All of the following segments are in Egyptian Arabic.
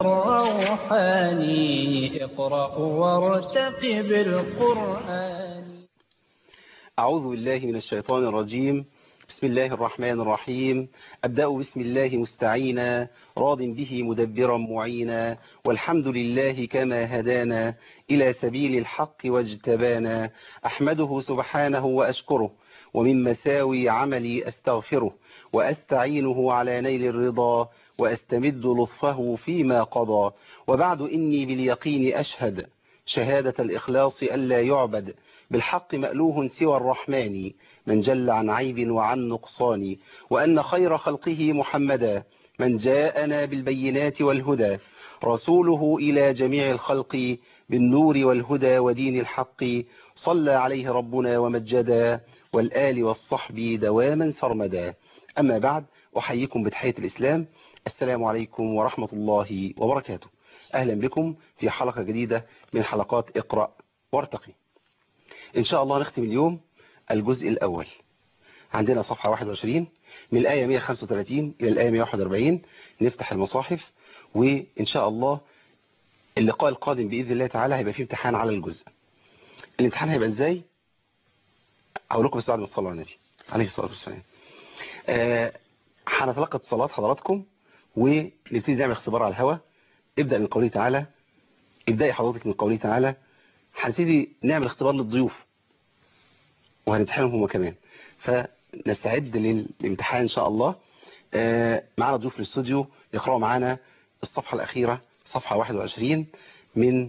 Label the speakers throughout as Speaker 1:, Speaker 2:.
Speaker 1: روحاني اقرأ وارتقب القرآن
Speaker 2: أعوذ بالله من الشيطان الرجيم بسم الله الرحمن الرحيم أبدأ بسم الله مستعينا راض به مدبرا معينا والحمد لله كما هدانا إلى سبيل الحق واجتبانا أحمده سبحانه وأشكره ومن مساوي عملي أستغفره وأستعينه على نيل الرضا وأستمد لطفه فيما قضى وبعد إني باليقين أشهد شهادة الإخلاص ألا يعبد بالحق مألوه سوى الرحمن من جل عن عيب وعن نقصان وأن خير خلقه محمدا من جاءنا بالبينات والهدى رسوله إلى جميع الخلق بالنور والهدى ودين الحق صلى عليه ربنا ومجدا والآل والصحب دواما سرمدا أما بعد أحييكم بتحية الإسلام السلام عليكم ورحمة الله وبركاته أهلا بكم في حلقة جديدة من حلقات اقرأ وارتقي إن شاء الله نختم اليوم الجزء الأول عندنا صفحة 21 من الآية 135 إلى الآية 141 نفتح المصاحف وإن شاء الله اللقاء القادم بإذن الله تعالى هيبقى فيه امتحان على الجزء الامتحان هيبقى إزاي أقول لكم بس بعد ما تصلوا على النبي عليه الصلاة والسلام آه هنتلقى اتصالات حضراتكم ونبتدي نعمل اختبار على الهواء ابدأ من قوله تعالى ابدأي حضرتك من قوله تعالى هنبتدي نعمل اختبار للضيوف وهنمتحنهم هما كمان فنستعد للامتحان ان شاء الله آه معنا ضيوف في الاستوديو يقرأوا معانا الصفحة الأخيرة صفحة 21 من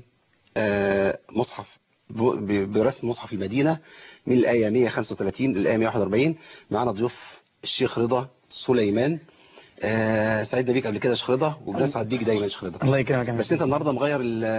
Speaker 2: آه مصحف برسم مصحف المدينة من الآية 135 للآية 141 معنا ضيوف الشيخ رضا سليمان آه سعيدنا بيك قبل كده يا شيخ رضا وبنسعد بيك دايما يا شيخ رضا
Speaker 3: الله يكرمك
Speaker 2: بس انت النهارده مغير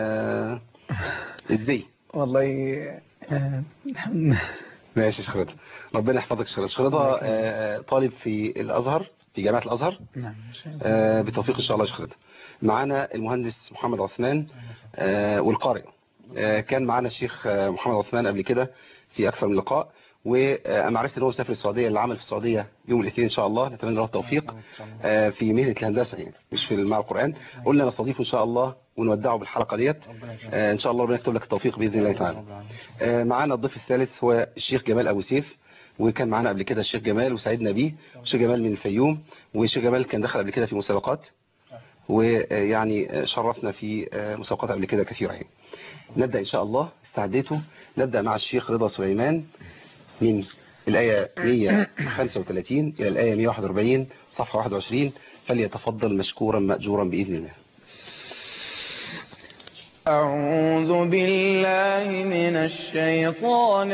Speaker 2: ازاي
Speaker 3: والله آه،
Speaker 2: ماشي يا شيخ رضا ربنا يحفظك يا شيخ رضا آه طالب في الازهر في جامعه الازهر
Speaker 3: نعم إن شاء الله.
Speaker 2: آه بتوفيق ان شاء الله يا شيخ رضا معانا المهندس محمد عثمان آه والقارئ آه كان معانا الشيخ آه، محمد عثمان قبل كده في اكثر من لقاء وانا عرفت ان هو مسافر السعوديه العمل في السعوديه يوم الاثنين ان شاء الله نتمنى له التوفيق آه، في مهنه الهندسه يعني مش في مع القران قلنا نستضيفه ان شاء الله ونودعه بالحلقه ديت آه، ان شاء الله ربنا يكتب لك التوفيق باذن الله تعالى آه، معانا الضيف الثالث هو الشيخ جمال ابو سيف وكان معانا قبل كده الشيخ جمال وسعدنا بيه الشيخ جمال من الفيوم والشيخ جمال كان دخل قبل كده في مسابقات ويعني شرفنا في آه، مسابقات قبل كده كثيرة يعني نبدأ إن شاء الله استعديته نبدأ مع الشيخ رضا سليمان من الآية 135 إلى الآية 141 صفحة 21 فليتفضل مشكورا مأجورا بإذن الله
Speaker 1: أعوذ بالله من الشيطان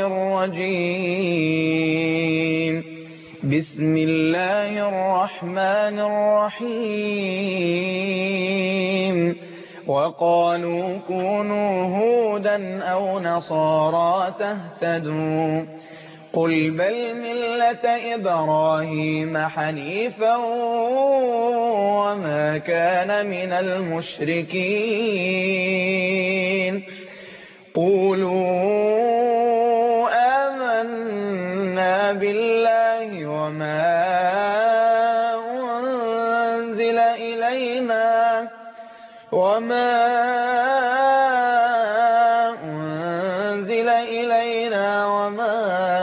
Speaker 1: الرجيم بسم الله الرحمن الرحيم وقالوا كونوا هودا أو نصارى تهتدوا قل بل ملة إبراهيم حنيفا وما كان من المشركين قولوا آمنا بالله وما أنزل إلينا وما أنزل إلينا وما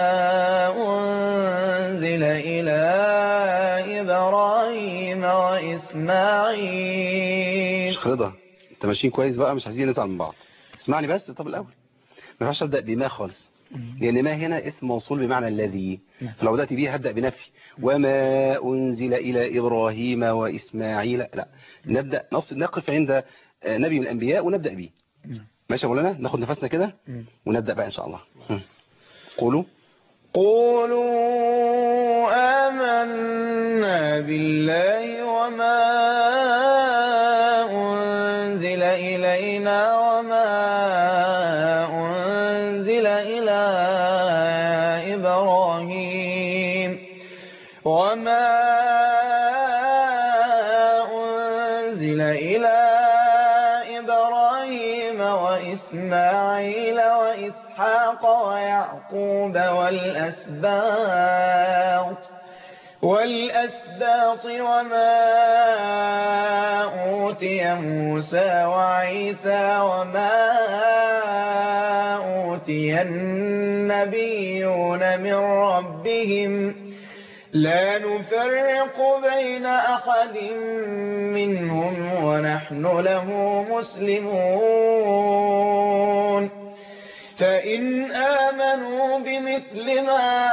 Speaker 1: أنزل إلى إبراهيم وإسماعيل
Speaker 2: شيخ رضا انت ماشيين كويس بقى مش عايزين نزعل من بعض اسمعني بس طب الأول ما ينفعش أبدأ بما خالص لأن ما هنا اسم موصول بمعنى الذي فلو بدأت بيه هبدأ بنفي وما أنزل إلى إبراهيم وإسماعيل لا نبدأ نص نقف عند آه، نبي من الأنبياء ونبدأ به ماشي يا مولانا ناخد نفسنا كده ونبدأ بقى إن شاء الله هم. قولوا
Speaker 1: قولوا آمنا بالله وما أنزل إلينا وما أنزل إلى إبراهيم وما أنزل إلى إبراهيم وإسماعيل وإسحاق ويعقوب والأسباط والأسباط وما أوتي موسى وعيسى وما أوتي النبيون من ربهم لا نفرق بين أحد منهم ونحن له مسلمون فإن آمنوا بمثل ما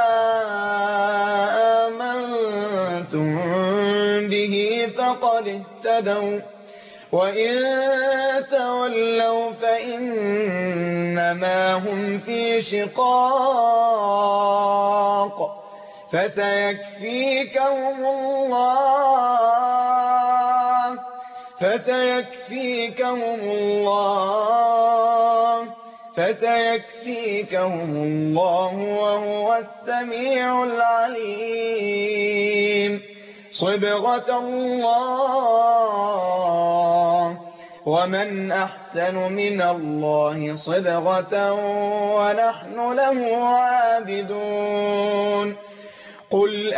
Speaker 1: آمنتم به فقد اهتدوا وإن تولوا فإنما هم في شقاق فسيكفيكهم الله فسيكفيكهم الله فسيكفيكهم الله وهو السميع العليم صبغة الله ومن أحسن من الله صبغة ونحن له عابدون قل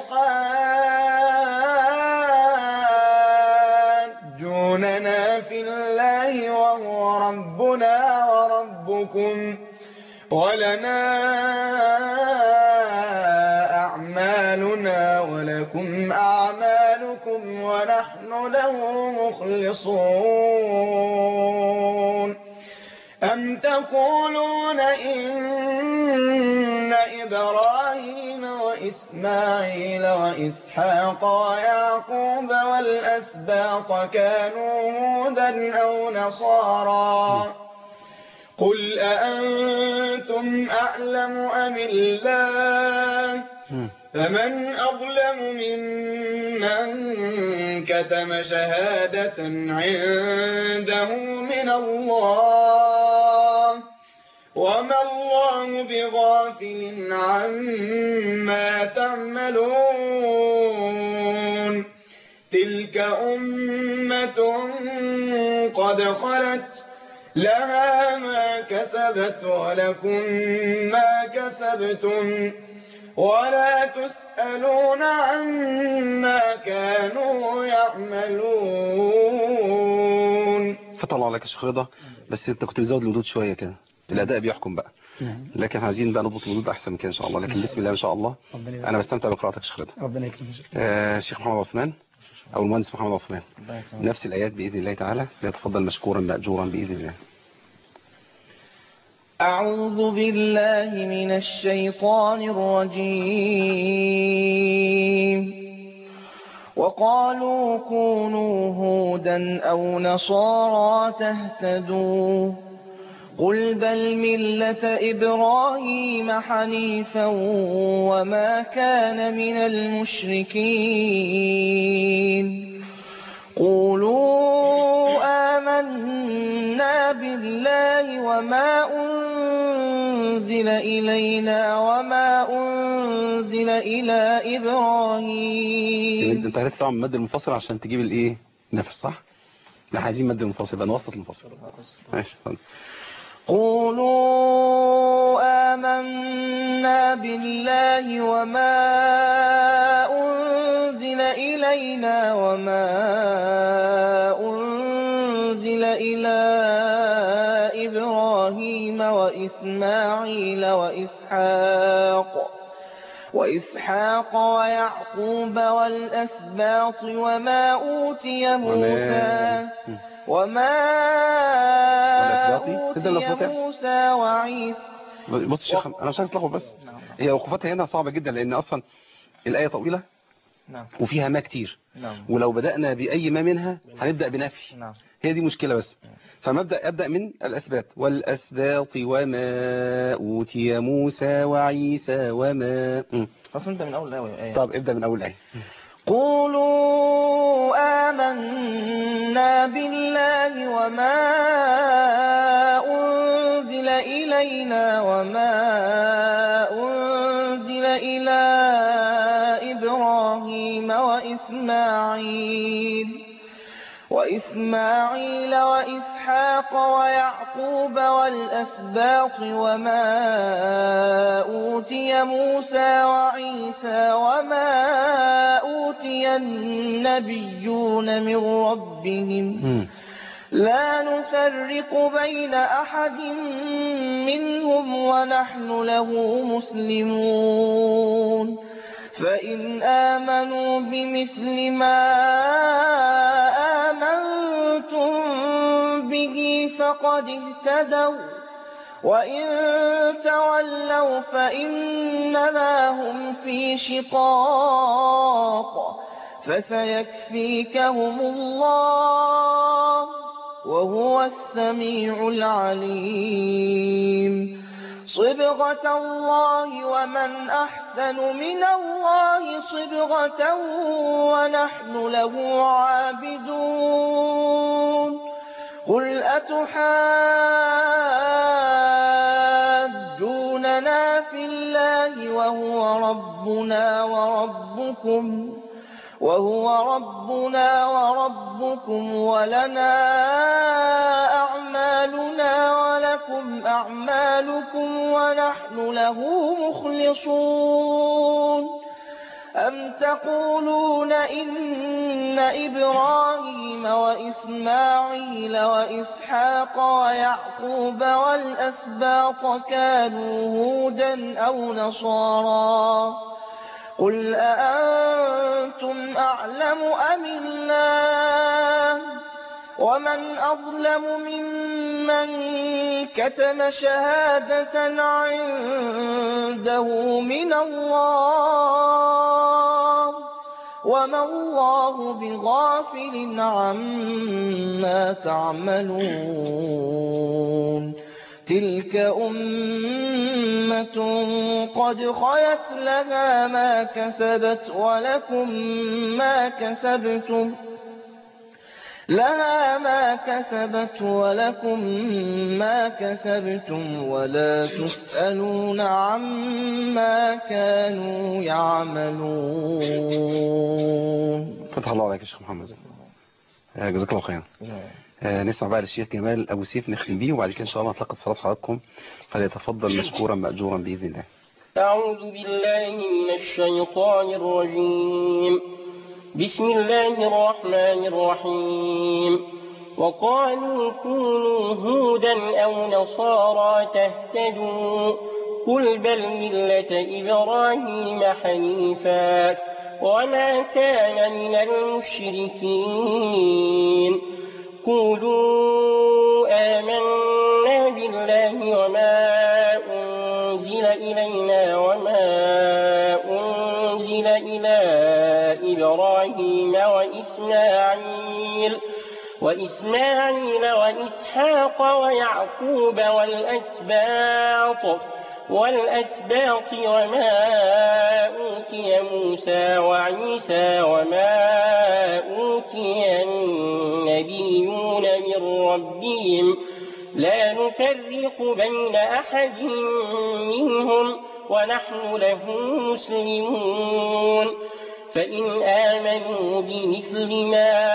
Speaker 1: أتحاجوننا في الله وهو ربنا وربكم ولنا أعمالنا ولكم أعمالكم ونحن له مخلصون أم تقولون إن إبراهيم وإسماعيل وإسحاق ويعقوب والأسباط كانوا هودا أو نصارا قل أأنتم أعلم أم الله فمن أظلم ممن كتم شهادة عنده من الله وما الله بغافل عما تعملون تلك أمة قد خلت لها ما كسبت ولكم ما كسبتم ولا تسألون عما كانوا يعملون
Speaker 2: فتح الله عليك يا شيخ رضا بس انت كنت بتزود الردود شويه كده الاداء بيحكم بقى
Speaker 3: نعم.
Speaker 2: لكن عايزين بقى نضبط الردود احسن من كده ان شاء الله لكن بسم الله ما شاء الله
Speaker 3: ربنا يبارك.
Speaker 2: انا بستمتع بقراءتك يا شيخ رضا
Speaker 3: ربنا يكرمك
Speaker 2: آه، الشيخ محمد عثمان او المهندس محمد عثمان نفس الايات باذن الله تعالى فليتفضل مشكورا ماجورا باذن الله
Speaker 1: أعوذ بالله من الشيطان الرجيم وقالوا كونوا هودا أو نصارى تهتدوا قل بل ملة إبراهيم حنيفا وما كان من المشركين قولوا آمنا بالله وما أنزل إلينا وما أنزل إلى إبراهيم
Speaker 2: انت عرفت طبعا مد المنفصل عشان تجيب الايه نفس صح لا عايزين مد المنفصل يبقى نوسط المنفصل ماشي اتفضل.
Speaker 1: قولوا آمنا بالله وما أنزل إلينا وما أنزل إلى إبراهيم وإسماعيل وإسحاق وإسحاق ويعقوب والأسباط وما أوتي موسى وما
Speaker 2: والأسباط؟ تبدأ
Speaker 1: أوتي
Speaker 2: بالأسباط يا حسن.
Speaker 1: موسى وعيسى
Speaker 2: بص يا شيخ انا مش عايز اتلخبط بس هي وقفتها هنا صعبه جدا لان اصلا الايه طويله
Speaker 1: نعم
Speaker 2: وفيها ما كتير
Speaker 1: نعم
Speaker 2: ولو بدأنا بأي ما منها هنبدأ بنفي
Speaker 1: نعم
Speaker 2: هي دي مشكلة بس فمبدأ أبدأ من الأسبات والأسباط وما أوتي موسى وعيسى وما م.
Speaker 1: أصل أنت من أول الآية
Speaker 2: طب ابدأ من أول آية
Speaker 1: قولوا آمنا بالله وما أنزل إلينا وما أنزل إلى إبراهيم وإسماعيل وإسماعيل وإسحاق ويعقوب والأسباط وما أوتي موسى وعيسى وما أوتي النبيون من ربهم
Speaker 2: مم.
Speaker 1: لا نفرق بين أحد منهم ونحن له مسلمون فإن آمنوا بمثل ما آمنتم به فقد اهتدوا وإن تولوا فإنما هم في شقاق فسيكفيكهم الله وهو السميع العليم صبغة الله ومن أحسن من الله صبغة ونحن له عابدون قل أتحاجوننا في الله وهو ربنا وربكم وهو ربنا وربكم ولنا أعمالنا ولكم أعمالكم ونحن له مخلصون أم تقولون إن إبراهيم وإسماعيل وإسحاق ويعقوب والأسباط كانوا هودا أو نصارا قل أأنتم أعلم أم الله ومن أظلم ممن كتم شهادة عنده من الله وما الله بغافل عما تعملون تلك أمة قد خلت لها ما كسبت ولكم ما كسبتم لها ما كسبت ولكم ما كسبتم ولا تسألون عما كانوا يعملون
Speaker 2: فتح الله عليك يا شيخ محمد آه، جزاك الله خيرا آه، نسمع بقى للشيخ جمال أبو سيف نختم بيه وبعد كده إن شاء الله نتلقى صلاة حضراتكم فليتفضل مشكورا مأجورا بإذن الله
Speaker 4: أعوذ بالله من الشيطان الرجيم بسم الله الرحمن الرحيم وقالوا كونوا هودا أو نصارى تهتدوا قل بل ملة إبراهيم حنيفا وما كان من المشركين قولوا آمنا بالله وما أنزل إلينا وما أنزل إلى إبراهيم وإسماعيل وإسماعيل وإسحاق ويعقوب والأسباط والأسباط وما أوتي موسى وعيسى وما أوتي النبيون من ربهم لا نفرق بين أحد منهم ونحن له مسلمون فإن آمنوا بمثل ما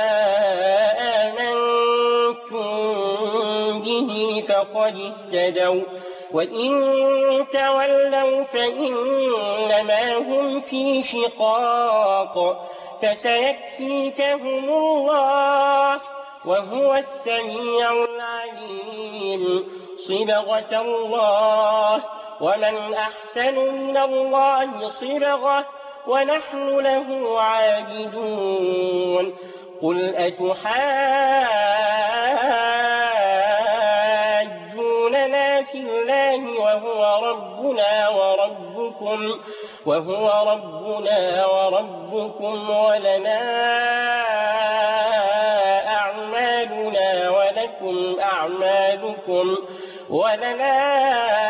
Speaker 4: آمنتم به فقد اهتدوا وإن تولوا فإنما هم في شقاق فسيكفيكهم الله وهو السميع العليم صبغة الله ومن أحسن من الله صبغة ونحن له عابدون قل أتحاجوننا في الله وهو ربنا وربكم وهو ربنا وربكم ولنا أعمالنا ولكم أعمالكم ولنا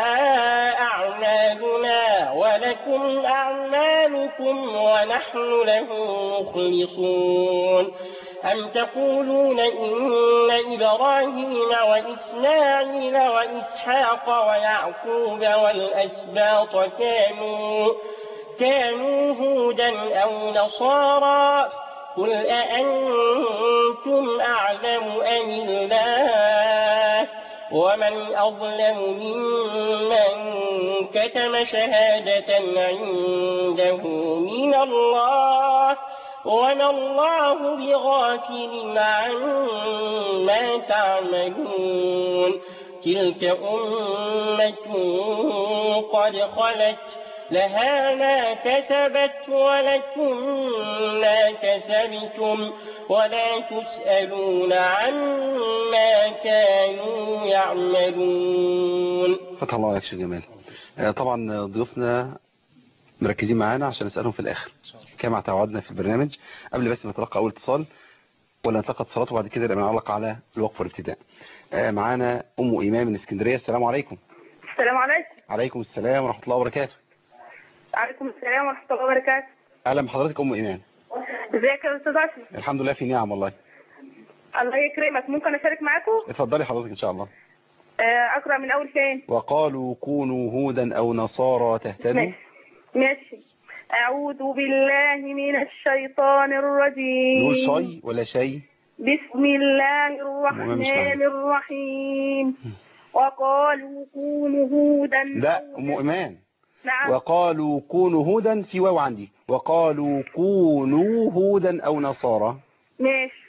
Speaker 4: أعمالنا ولكم أعمالكم ونحن له مخلصون أم تقولون إن إبراهيم وإسماعيل وإسحاق ويعقوب والأسباط كانوا كانوا هودا أو نصارى قل أأنتم أعلم أم الله ومن أظلم ممن كتم شهادة عنده من الله وما الله بغافل عما تعملون تلك أمة قد خلت لها ما كسبت ولكم ما كسبتم ولا تسألون عما كانوا يعملون
Speaker 2: فتح الله عليك شيخ جمال آه، طبعا ضيوفنا مركزين معانا عشان نسألهم في الآخر كما تعودنا في البرنامج قبل بس ما نتلقى أول اتصال ولا نتلقى اتصالات وبعد كده نبقى نعلق على الوقف والابتداء آه، معانا أم إيمان من اسكندرية السلام عليكم
Speaker 5: السلام عليكم
Speaker 2: عليكم السلام ورحمة الله وبركاته
Speaker 5: وعليكم السلام ورحمة الله وبركاته
Speaker 2: أهلا بحضرتك أم إيمان
Speaker 5: ازيك يا استاذ اشرف
Speaker 2: الحمد لله في نعم والله
Speaker 5: الله يكرمك ممكن اشارك معاكم
Speaker 2: اتفضلي حضرتك إن شاء الله
Speaker 5: آه، اقرا من اول فين
Speaker 2: وقالوا كونوا هودا أو نصارى تهتدوا
Speaker 5: ماشي ماشي اعوذ بالله من الشيطان الرجيم
Speaker 2: نقول شي ولا شيء
Speaker 5: بسم الله
Speaker 2: المهم مش
Speaker 5: الرحمن
Speaker 2: فاهم.
Speaker 5: الرحيم وقالوا كونوا هودا
Speaker 2: لا
Speaker 5: أو
Speaker 2: أم إيمان
Speaker 5: نعم
Speaker 2: وقالوا كونوا هودا في واو عندي وقالوا كونوا هودا أو نصارى
Speaker 5: ماشي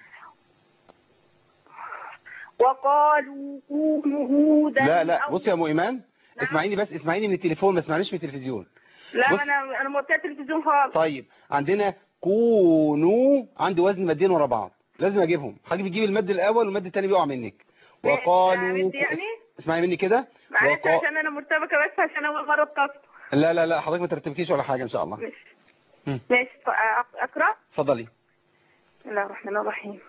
Speaker 5: وقالوا كونوا هودا
Speaker 2: لا لا
Speaker 5: أو-
Speaker 2: بص يا ام ايمان اسمعيني بس اسمعيني من التليفون ما اسمعنيش من التلفزيون
Speaker 5: لا
Speaker 2: بص.
Speaker 5: انا انا موطيه التلفزيون خالص
Speaker 2: طيب عندنا كونوا عندي وزن مادين ورا بعض لازم اجيبهم حضرتك بتجيب المد الاول والمد الثاني بيقع منك
Speaker 5: ماشي،
Speaker 2: وقالوا
Speaker 5: مد يعني؟
Speaker 2: اس- اسمعي مني كده
Speaker 5: معلش
Speaker 2: وقا-
Speaker 5: عشان انا مرتبكه بس عشان اول مره اتصل
Speaker 2: لا لا لا حضرتك ما ترتبكيش ولا حاجه ان شاء الله
Speaker 5: ماشي
Speaker 2: مم.
Speaker 5: ماشي ف- اقرا
Speaker 2: اتفضلي
Speaker 5: بسم الله الرحمن الرحيم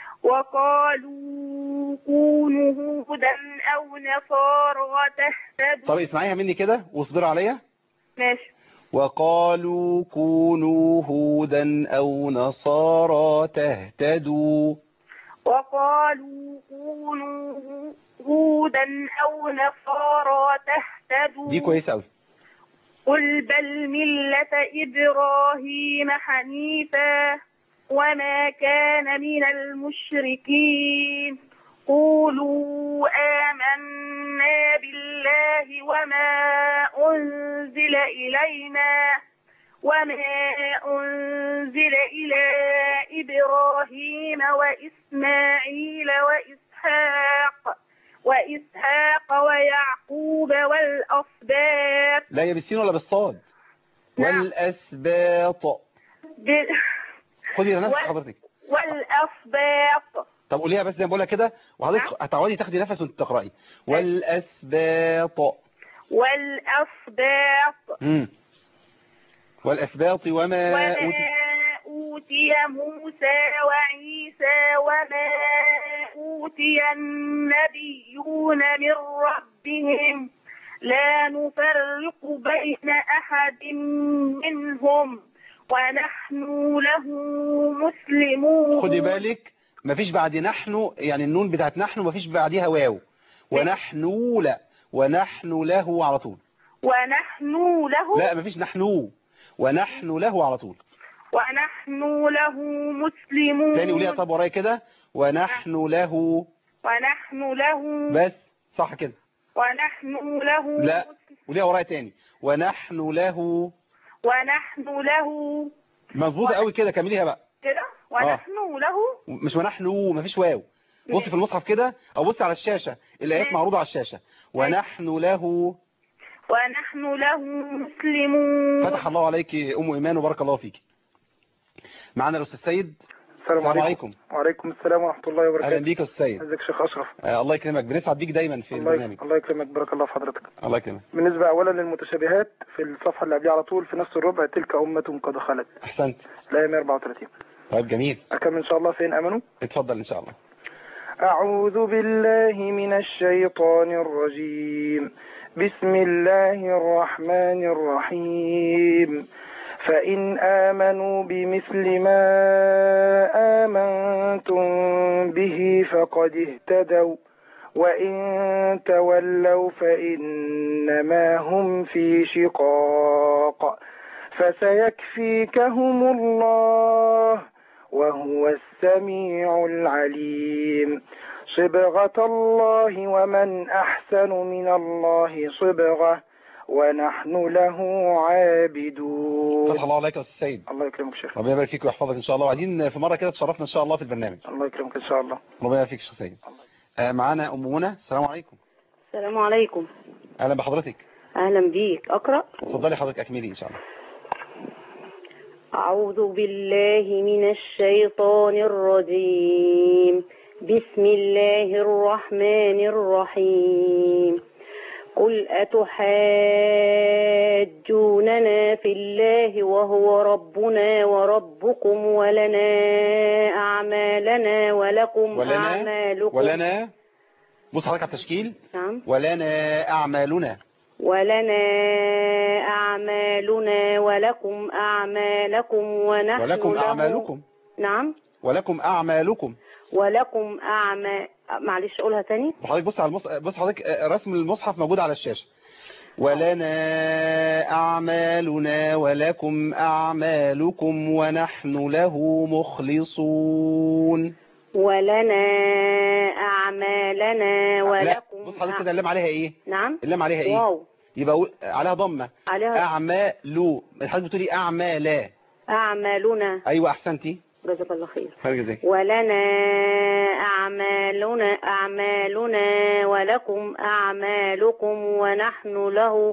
Speaker 5: وقالوا كونوا هودا او نصارى تهتدوا
Speaker 2: طب اسمعيها مني كده واصبري عليا
Speaker 5: ماشي
Speaker 2: وقالوا كونوا هودا او نصارى تهتدوا
Speaker 5: وقالوا كونوا هودا او نصارى تهتدوا
Speaker 2: دي كويسه قوي
Speaker 5: قل بل ملة إبراهيم حنيفا وما كان من المشركين قولوا آمنا بالله وما أنزل إلينا وما أنزل إلى إبراهيم وإسماعيل وإسحاق وإسحاق ويعقوب والأصباط
Speaker 2: لا يا بالسين ولا بالصاد
Speaker 5: نعم.
Speaker 2: والاسباط
Speaker 5: ب-
Speaker 2: خدي نفس
Speaker 5: و-
Speaker 2: حضرتك
Speaker 5: والأصباط
Speaker 2: طب قوليها بس زي ما بقولها كده وحضرتك هتقعدي تاخدي نفس وانت تقراي والاسباط
Speaker 5: والأصباط
Speaker 2: امم والاسباط وما
Speaker 5: وما
Speaker 2: أوتي-
Speaker 5: أوتي موسى وعيسى وما أوتي النبيون من ربهم لا نفرق بين أحد منهم ونحن له مسلمون
Speaker 2: خدي بالك مفيش بعد نحن يعني النون بتاعت نحن مفيش بعديها واو ونحن لا ونحن له على طول
Speaker 5: ونحن له
Speaker 2: لا مفيش نحن ونحن له على طول
Speaker 5: ونحن له مسلمون
Speaker 2: تاني قوليها طب ورايا كده ونحن له
Speaker 5: ونحن له
Speaker 2: بس صح كده
Speaker 5: ونحن له
Speaker 2: لا قوليها ورايا تاني ونحن له
Speaker 5: ونحن له
Speaker 2: مظبوطه قوي كده كمليها بقى
Speaker 5: كده ونحن له
Speaker 2: مش ونحن مفيش واو بص في المصحف كده او بص على الشاشة الايات
Speaker 5: ماشي.
Speaker 2: معروضة على الشاشة ونحن له
Speaker 5: ونحن له مسلمون
Speaker 2: فتح الله عليك ام ايمان وبارك الله فيك معانا الاستاذ سيد
Speaker 6: السلام
Speaker 2: السلام
Speaker 6: عليكم
Speaker 2: عليكم
Speaker 6: وعليكم السلام ورحمة الله
Speaker 2: اهلا
Speaker 6: وبركاته
Speaker 2: بيك يا استاذ سيد
Speaker 6: ازيك يا شيخ أشرف
Speaker 2: آه الله يكرمك بنسعد بيك دايما في
Speaker 6: الله
Speaker 2: البرنامج
Speaker 6: يك- الله يكرمك بارك الله في حضرتك
Speaker 2: الله يكرمك
Speaker 6: بالنسبة أولا للمتشابهات في الصفحة اللي قبلها على طول في نفس الربع تلك أمة قد خلت
Speaker 2: احسنت
Speaker 6: الآية 134
Speaker 2: طيب جميل
Speaker 6: أكمل إن شاء الله فين أمنوا
Speaker 2: اتفضل ان شاء الله
Speaker 6: أعوذ بالله من الشيطان الرجيم بسم الله الرحمن الرحيم فإن آمنوا بمثل ما آمنتم به فقد اهتدوا وإن تولوا فإنما هم في شقاق فسيكفيكهم الله وهو السميع العليم صبغة الله ومن أحسن من الله صبغة ونحن له عابدون
Speaker 2: فتح الله عليك يا استاذ سيد
Speaker 6: الله يكرمك شيخ
Speaker 2: ربنا يبارك فيك ويحفظك ان شاء الله وعايزين في مره كده تشرفنا ان شاء الله في البرنامج
Speaker 6: الله يكرمك إن شاء الله
Speaker 2: ربنا يبارك فيك يا شيخ سيد آه، معانا ام منى السلام عليكم
Speaker 7: السلام عليكم
Speaker 2: اهلا بحضرتك
Speaker 7: أهلا بيك أقرأ
Speaker 2: اتفضلي حضرتك اكملي ان شاء الله
Speaker 7: أعوذ بالله من الشيطان الرجيم بسم الله الرحمن الرحيم قل أتحاجوننا في الله وهو ربنا وربكم ولنا أعمالنا ولكم
Speaker 2: ولنا
Speaker 7: أعمالكم
Speaker 2: ولنا بص حضرتك على التشكيل
Speaker 7: نعم
Speaker 2: ولنا اعمالنا
Speaker 7: ولنا أعمالنا ولكم أعمالكم ونحن
Speaker 2: ولكم
Speaker 7: له-
Speaker 2: اعمالكم
Speaker 7: نعم
Speaker 2: ولكم اعمالكم
Speaker 7: ولكم أعمال معلش قولها تاني
Speaker 2: وحضرتك بص على المص... بص حضرتك آه، رسم المصحف موجود على الشاشة ولنا أعمالنا ولكم أعمالكم ونحن له مخلصون
Speaker 7: ولنا أعمالنا
Speaker 2: لا
Speaker 7: ولكم
Speaker 2: بص حضرتك كده اللام عليها ايه
Speaker 7: نعم
Speaker 2: اللام عليها ايه
Speaker 7: واو
Speaker 2: يبقى أقول- عليها ضمة
Speaker 7: عليها
Speaker 2: أعمالو حضرتك بتقولي أعمالا
Speaker 7: أعمالنا
Speaker 2: أيوة أحسنتي
Speaker 7: جزاك الله خير
Speaker 2: خير جزاك
Speaker 7: ولنا أعمالنا أعمالنا ولكم أعمالكم ونحن له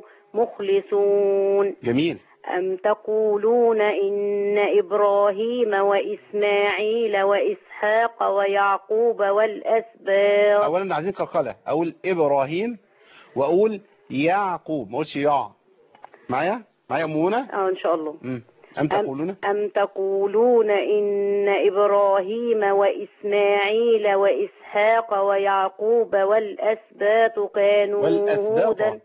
Speaker 7: مخلصون
Speaker 2: جميل
Speaker 7: أم تقولون إن إبراهيم وإسماعيل وإسحاق ويعقوب والأسباط
Speaker 2: أولا عايزين قلقلة أقول إبراهيم وأقول يعقوب ما أقولش يع معايا معايا أم منى
Speaker 7: آه إن شاء الله
Speaker 2: مم. أم تقولون
Speaker 7: أم تقولون إن إبراهيم وإسماعيل وإسحاق ويعقوب والأسباط كانوا
Speaker 2: والأسباط
Speaker 7: هودا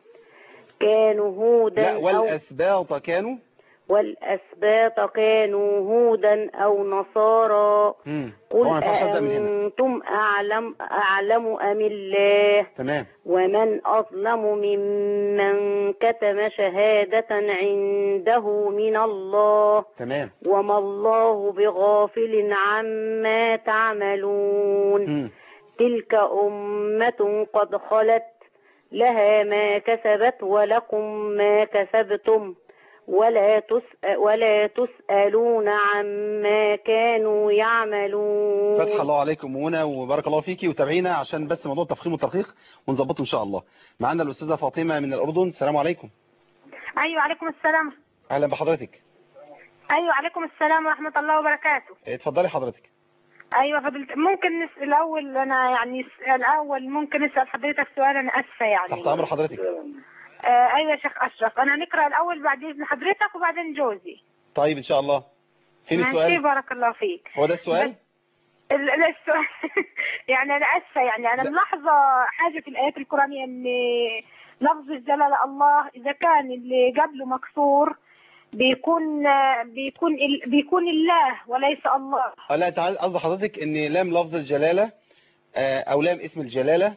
Speaker 7: كانوا هودا
Speaker 2: لا
Speaker 7: أو
Speaker 2: والأسباط كانوا
Speaker 7: والأسباط كانوا هودا أو نصارى
Speaker 2: مم.
Speaker 7: قل
Speaker 2: طبعا ما ينفعش أبدأ من هنا
Speaker 7: أنتم أعلم أعلم أم الله
Speaker 2: تمام
Speaker 7: ومن أظلم ممن كتم شهادة عنده من الله
Speaker 2: تمام
Speaker 7: وما الله بغافل عما تعملون
Speaker 2: مم.
Speaker 7: تلك أمة قد خلت لها ما كسبت ولكم ما كسبتم ولا تسأل ولا تسألون عما كانوا يعملون
Speaker 2: فتح الله عليكم منى وبارك الله فيكي وتابعينا عشان بس موضوع التفخيم والترقيق ونظبطه ان شاء الله معانا الاستاذه فاطمه من الاردن السلام عليكم
Speaker 5: أيوة عليكم السلام
Speaker 2: اهلا بحضرتك
Speaker 5: أيوة عليكم السلام ورحمة الله وبركاته
Speaker 2: اتفضلي حضرتك
Speaker 5: أيوة فضلت ممكن نسأل الأول أنا يعني س- الأول ممكن نسأل حضرتك سؤال أنا أسفة يعني
Speaker 2: تحت امر حضرتك
Speaker 5: آه أيوة يا شيخ أشرف أنا نقرأ الأول بعد إذن حضرتك وبعدين جوزي
Speaker 2: طيب ان شاء الله فين
Speaker 5: ماشي
Speaker 2: السؤال
Speaker 5: بارك الله فيك
Speaker 2: هو ده السؤال
Speaker 5: ال- ال- السؤال يعني أنا أسفة يعني أنا
Speaker 2: لا.
Speaker 5: ملاحظة حاجة في الآيات القرآنية إن لفظ الجلالة الله إذا كان اللي قبله مكسور بيكون بيكون ال- بيكون الله وليس الله
Speaker 2: آه، لا تعال قصد حضرتك ان لام لفظ الجلاله آه، او لام اسم الجلاله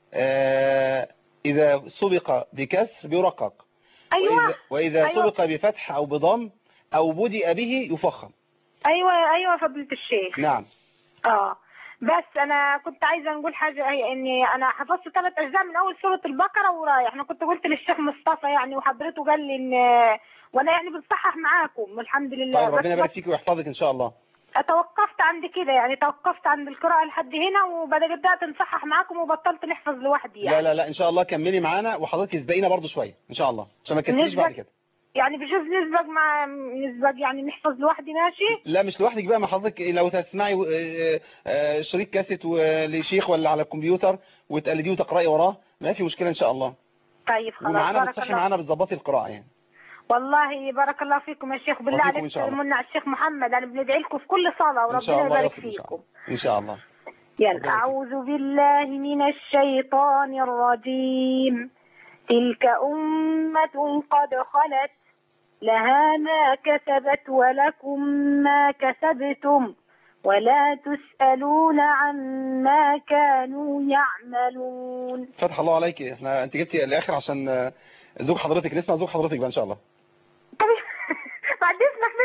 Speaker 2: آه، اذا سبق بكسر بيرقق
Speaker 5: أيوة
Speaker 2: واذا, وإذا
Speaker 5: أيوة.
Speaker 2: سبق بفتح او بضم او بدأ به يفخم
Speaker 5: أيوة أيوة فضيلة الشيخ
Speaker 2: نعم
Speaker 5: اه بس انا كنت عايزه نقول حاجه هي اني انا حفظت ثلاث اجزاء من اول سوره البقره ورايح انا كنت قلت للشيخ مصطفى يعني وحضرته قال لي ان وانا يعني بنصحح معاكم والحمد لله
Speaker 2: طيب ربنا
Speaker 5: بس
Speaker 2: يبارك فيك ويحفظك ان شاء الله
Speaker 5: توقفت عند كده يعني توقفت عند القراءه لحد هنا وبدات نصحح معاكم وبطلت نحفظ لوحدي
Speaker 2: لا
Speaker 5: يعني
Speaker 2: لا لا ان شاء الله كملي معانا وحضرتك اسبقينا برضو شويه ان شاء الله عشان ما تكسليش
Speaker 5: نسبة-
Speaker 2: بعد كده
Speaker 5: يعني بجوز نسبق مع نسبق يعني نحفظ لوحدي ماشي
Speaker 2: لا مش لوحدك بقى ما حضرتك لو تسمعي آه، آه، شريط كاسيت و- لشيخ ولا على الكمبيوتر وتقلديه وتقراي وراه ما في مشكله ان شاء الله
Speaker 5: طيب خلاص
Speaker 2: ومعانا
Speaker 5: بارك
Speaker 2: بتصحي
Speaker 5: الله
Speaker 2: معانا بتظبطي القراءه يعني
Speaker 5: والله بارك الله فيكم يا شيخ بالله
Speaker 2: وفيكم
Speaker 5: عليك
Speaker 2: إن شاء الله.
Speaker 5: سلمونا على الشيخ محمد انا بندعي لكم في كل صلاه
Speaker 2: ان شاء
Speaker 5: وربنا
Speaker 2: الله
Speaker 5: يبارك
Speaker 2: يصل ان شاء
Speaker 5: فيكم
Speaker 2: الله ان شاء الله
Speaker 5: يلا
Speaker 2: ربنا
Speaker 5: أعوذ بالله من الشيطان الرجيم تلك أمة قد خلت لها ما كسبت ولكم ما كسبتم ولا تسألون عما كانوا يعملون
Speaker 2: فتح الله عليك احنا انت جبتي الاخر عشان آه، زوج حضرتك نسمع زوج حضرتك بقى ان شاء الله
Speaker 5: بعد إذنك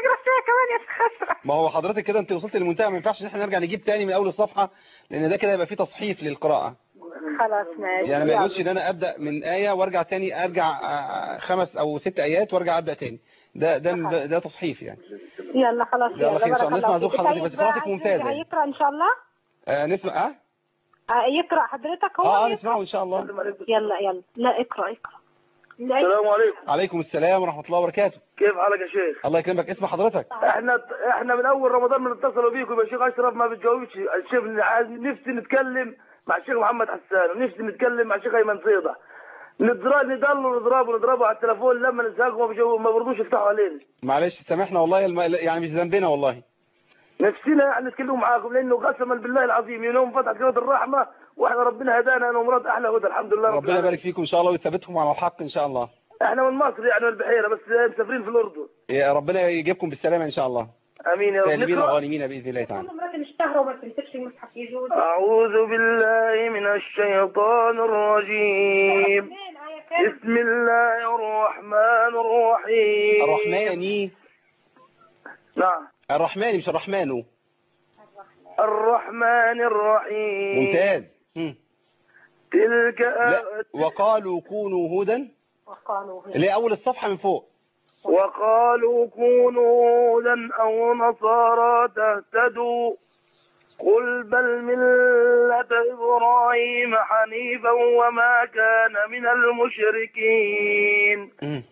Speaker 5: نقرا شويه كمان يا شيخ اشرف
Speaker 2: ما هو حضرتك كده انت وصلت للمنتهى ما ينفعش ان احنا نرجع نجيب تاني من اول الصفحه لان ده كده يبقى فيه تصحيف للقراءه
Speaker 5: خلاص ماشي
Speaker 2: يعني ما
Speaker 5: يلا.
Speaker 2: يجوزش ان انا ابدا من ايه وارجع تاني ارجع آه، خمس او ست ايات وارجع ابدا تاني ده ده ده, ده تصحيف يعني
Speaker 5: يلا خلاص
Speaker 2: يلا خير ان شاء
Speaker 5: بارك
Speaker 2: الله نسمع
Speaker 5: الله
Speaker 2: ذوق
Speaker 5: فيك.
Speaker 2: حضرتك
Speaker 5: طيب
Speaker 2: بس قراءتك
Speaker 5: عايز-
Speaker 2: ممتازه يعني.
Speaker 5: هيقرا ان شاء الله
Speaker 2: آه نسمع اه
Speaker 5: آه، يقرا حضرتك هو
Speaker 2: اه اه
Speaker 5: يقرأ.
Speaker 2: نسمعه ان شاء الله
Speaker 5: يلا يلا لا اقرا اقرا لا
Speaker 6: السلام عليكم
Speaker 2: عليكم السلام ورحمه الله وبركاته
Speaker 6: كيف حالك يا شيخ
Speaker 2: الله يكرمك اسم حضرتك
Speaker 6: احنا احنا من اول رمضان بنتصلوا بيكم يا شيخ اشرف ما بتجاوبش الشيخ عايز- نفسي نتكلم مع الشيخ محمد حسان ونفسي نتكلم مع الشيخ ايمن صيده نضرب نضل نضربه نضربه على التليفون لما نساقه ما بيجاوبوا- ما برضوش يفتحوا علينا
Speaker 2: معلش سامحنا والله الم... يعني مش ذنبنا والله
Speaker 6: نفسنا يعني نتكلم معاكم لانه قسما بالله العظيم يوم فتحت قناه الرحمه واحنا ربنا هدانا انا ومراد احلى هدى الحمد لله رب
Speaker 2: ربنا
Speaker 6: العالمين.
Speaker 2: يبارك فيكم ان شاء الله ويثبتهم على الحق ان شاء الله
Speaker 6: احنا من مصر يعني من البحيره بس مسافرين في الاردن
Speaker 2: يا ربنا يجيبكم بالسلامه ان شاء الله
Speaker 6: امين يا رب
Speaker 2: سالمين
Speaker 6: نقرأ.
Speaker 2: وغانمين باذن الله تعالى
Speaker 5: مرات اشتهروا وما تمسكش المصحف يجوز
Speaker 6: أعوذ بالله من الشيطان الرجيم بسم الله الرحمن الرحيم
Speaker 2: الرحمن
Speaker 6: نعم
Speaker 2: الرحمن مش الرحمن
Speaker 6: الرحمن الرحيم
Speaker 2: ممتاز مم.
Speaker 6: تلك
Speaker 2: لا
Speaker 6: آيات
Speaker 2: وقالوا كونوا هدى
Speaker 5: وقالوا هي.
Speaker 2: اللي هي اول الصفحه من فوق
Speaker 6: وقالوا كونوا هودا أو نصارى تهتدوا قل بل ملة إبراهيم حنيفا وما كان من المشركين
Speaker 2: مم.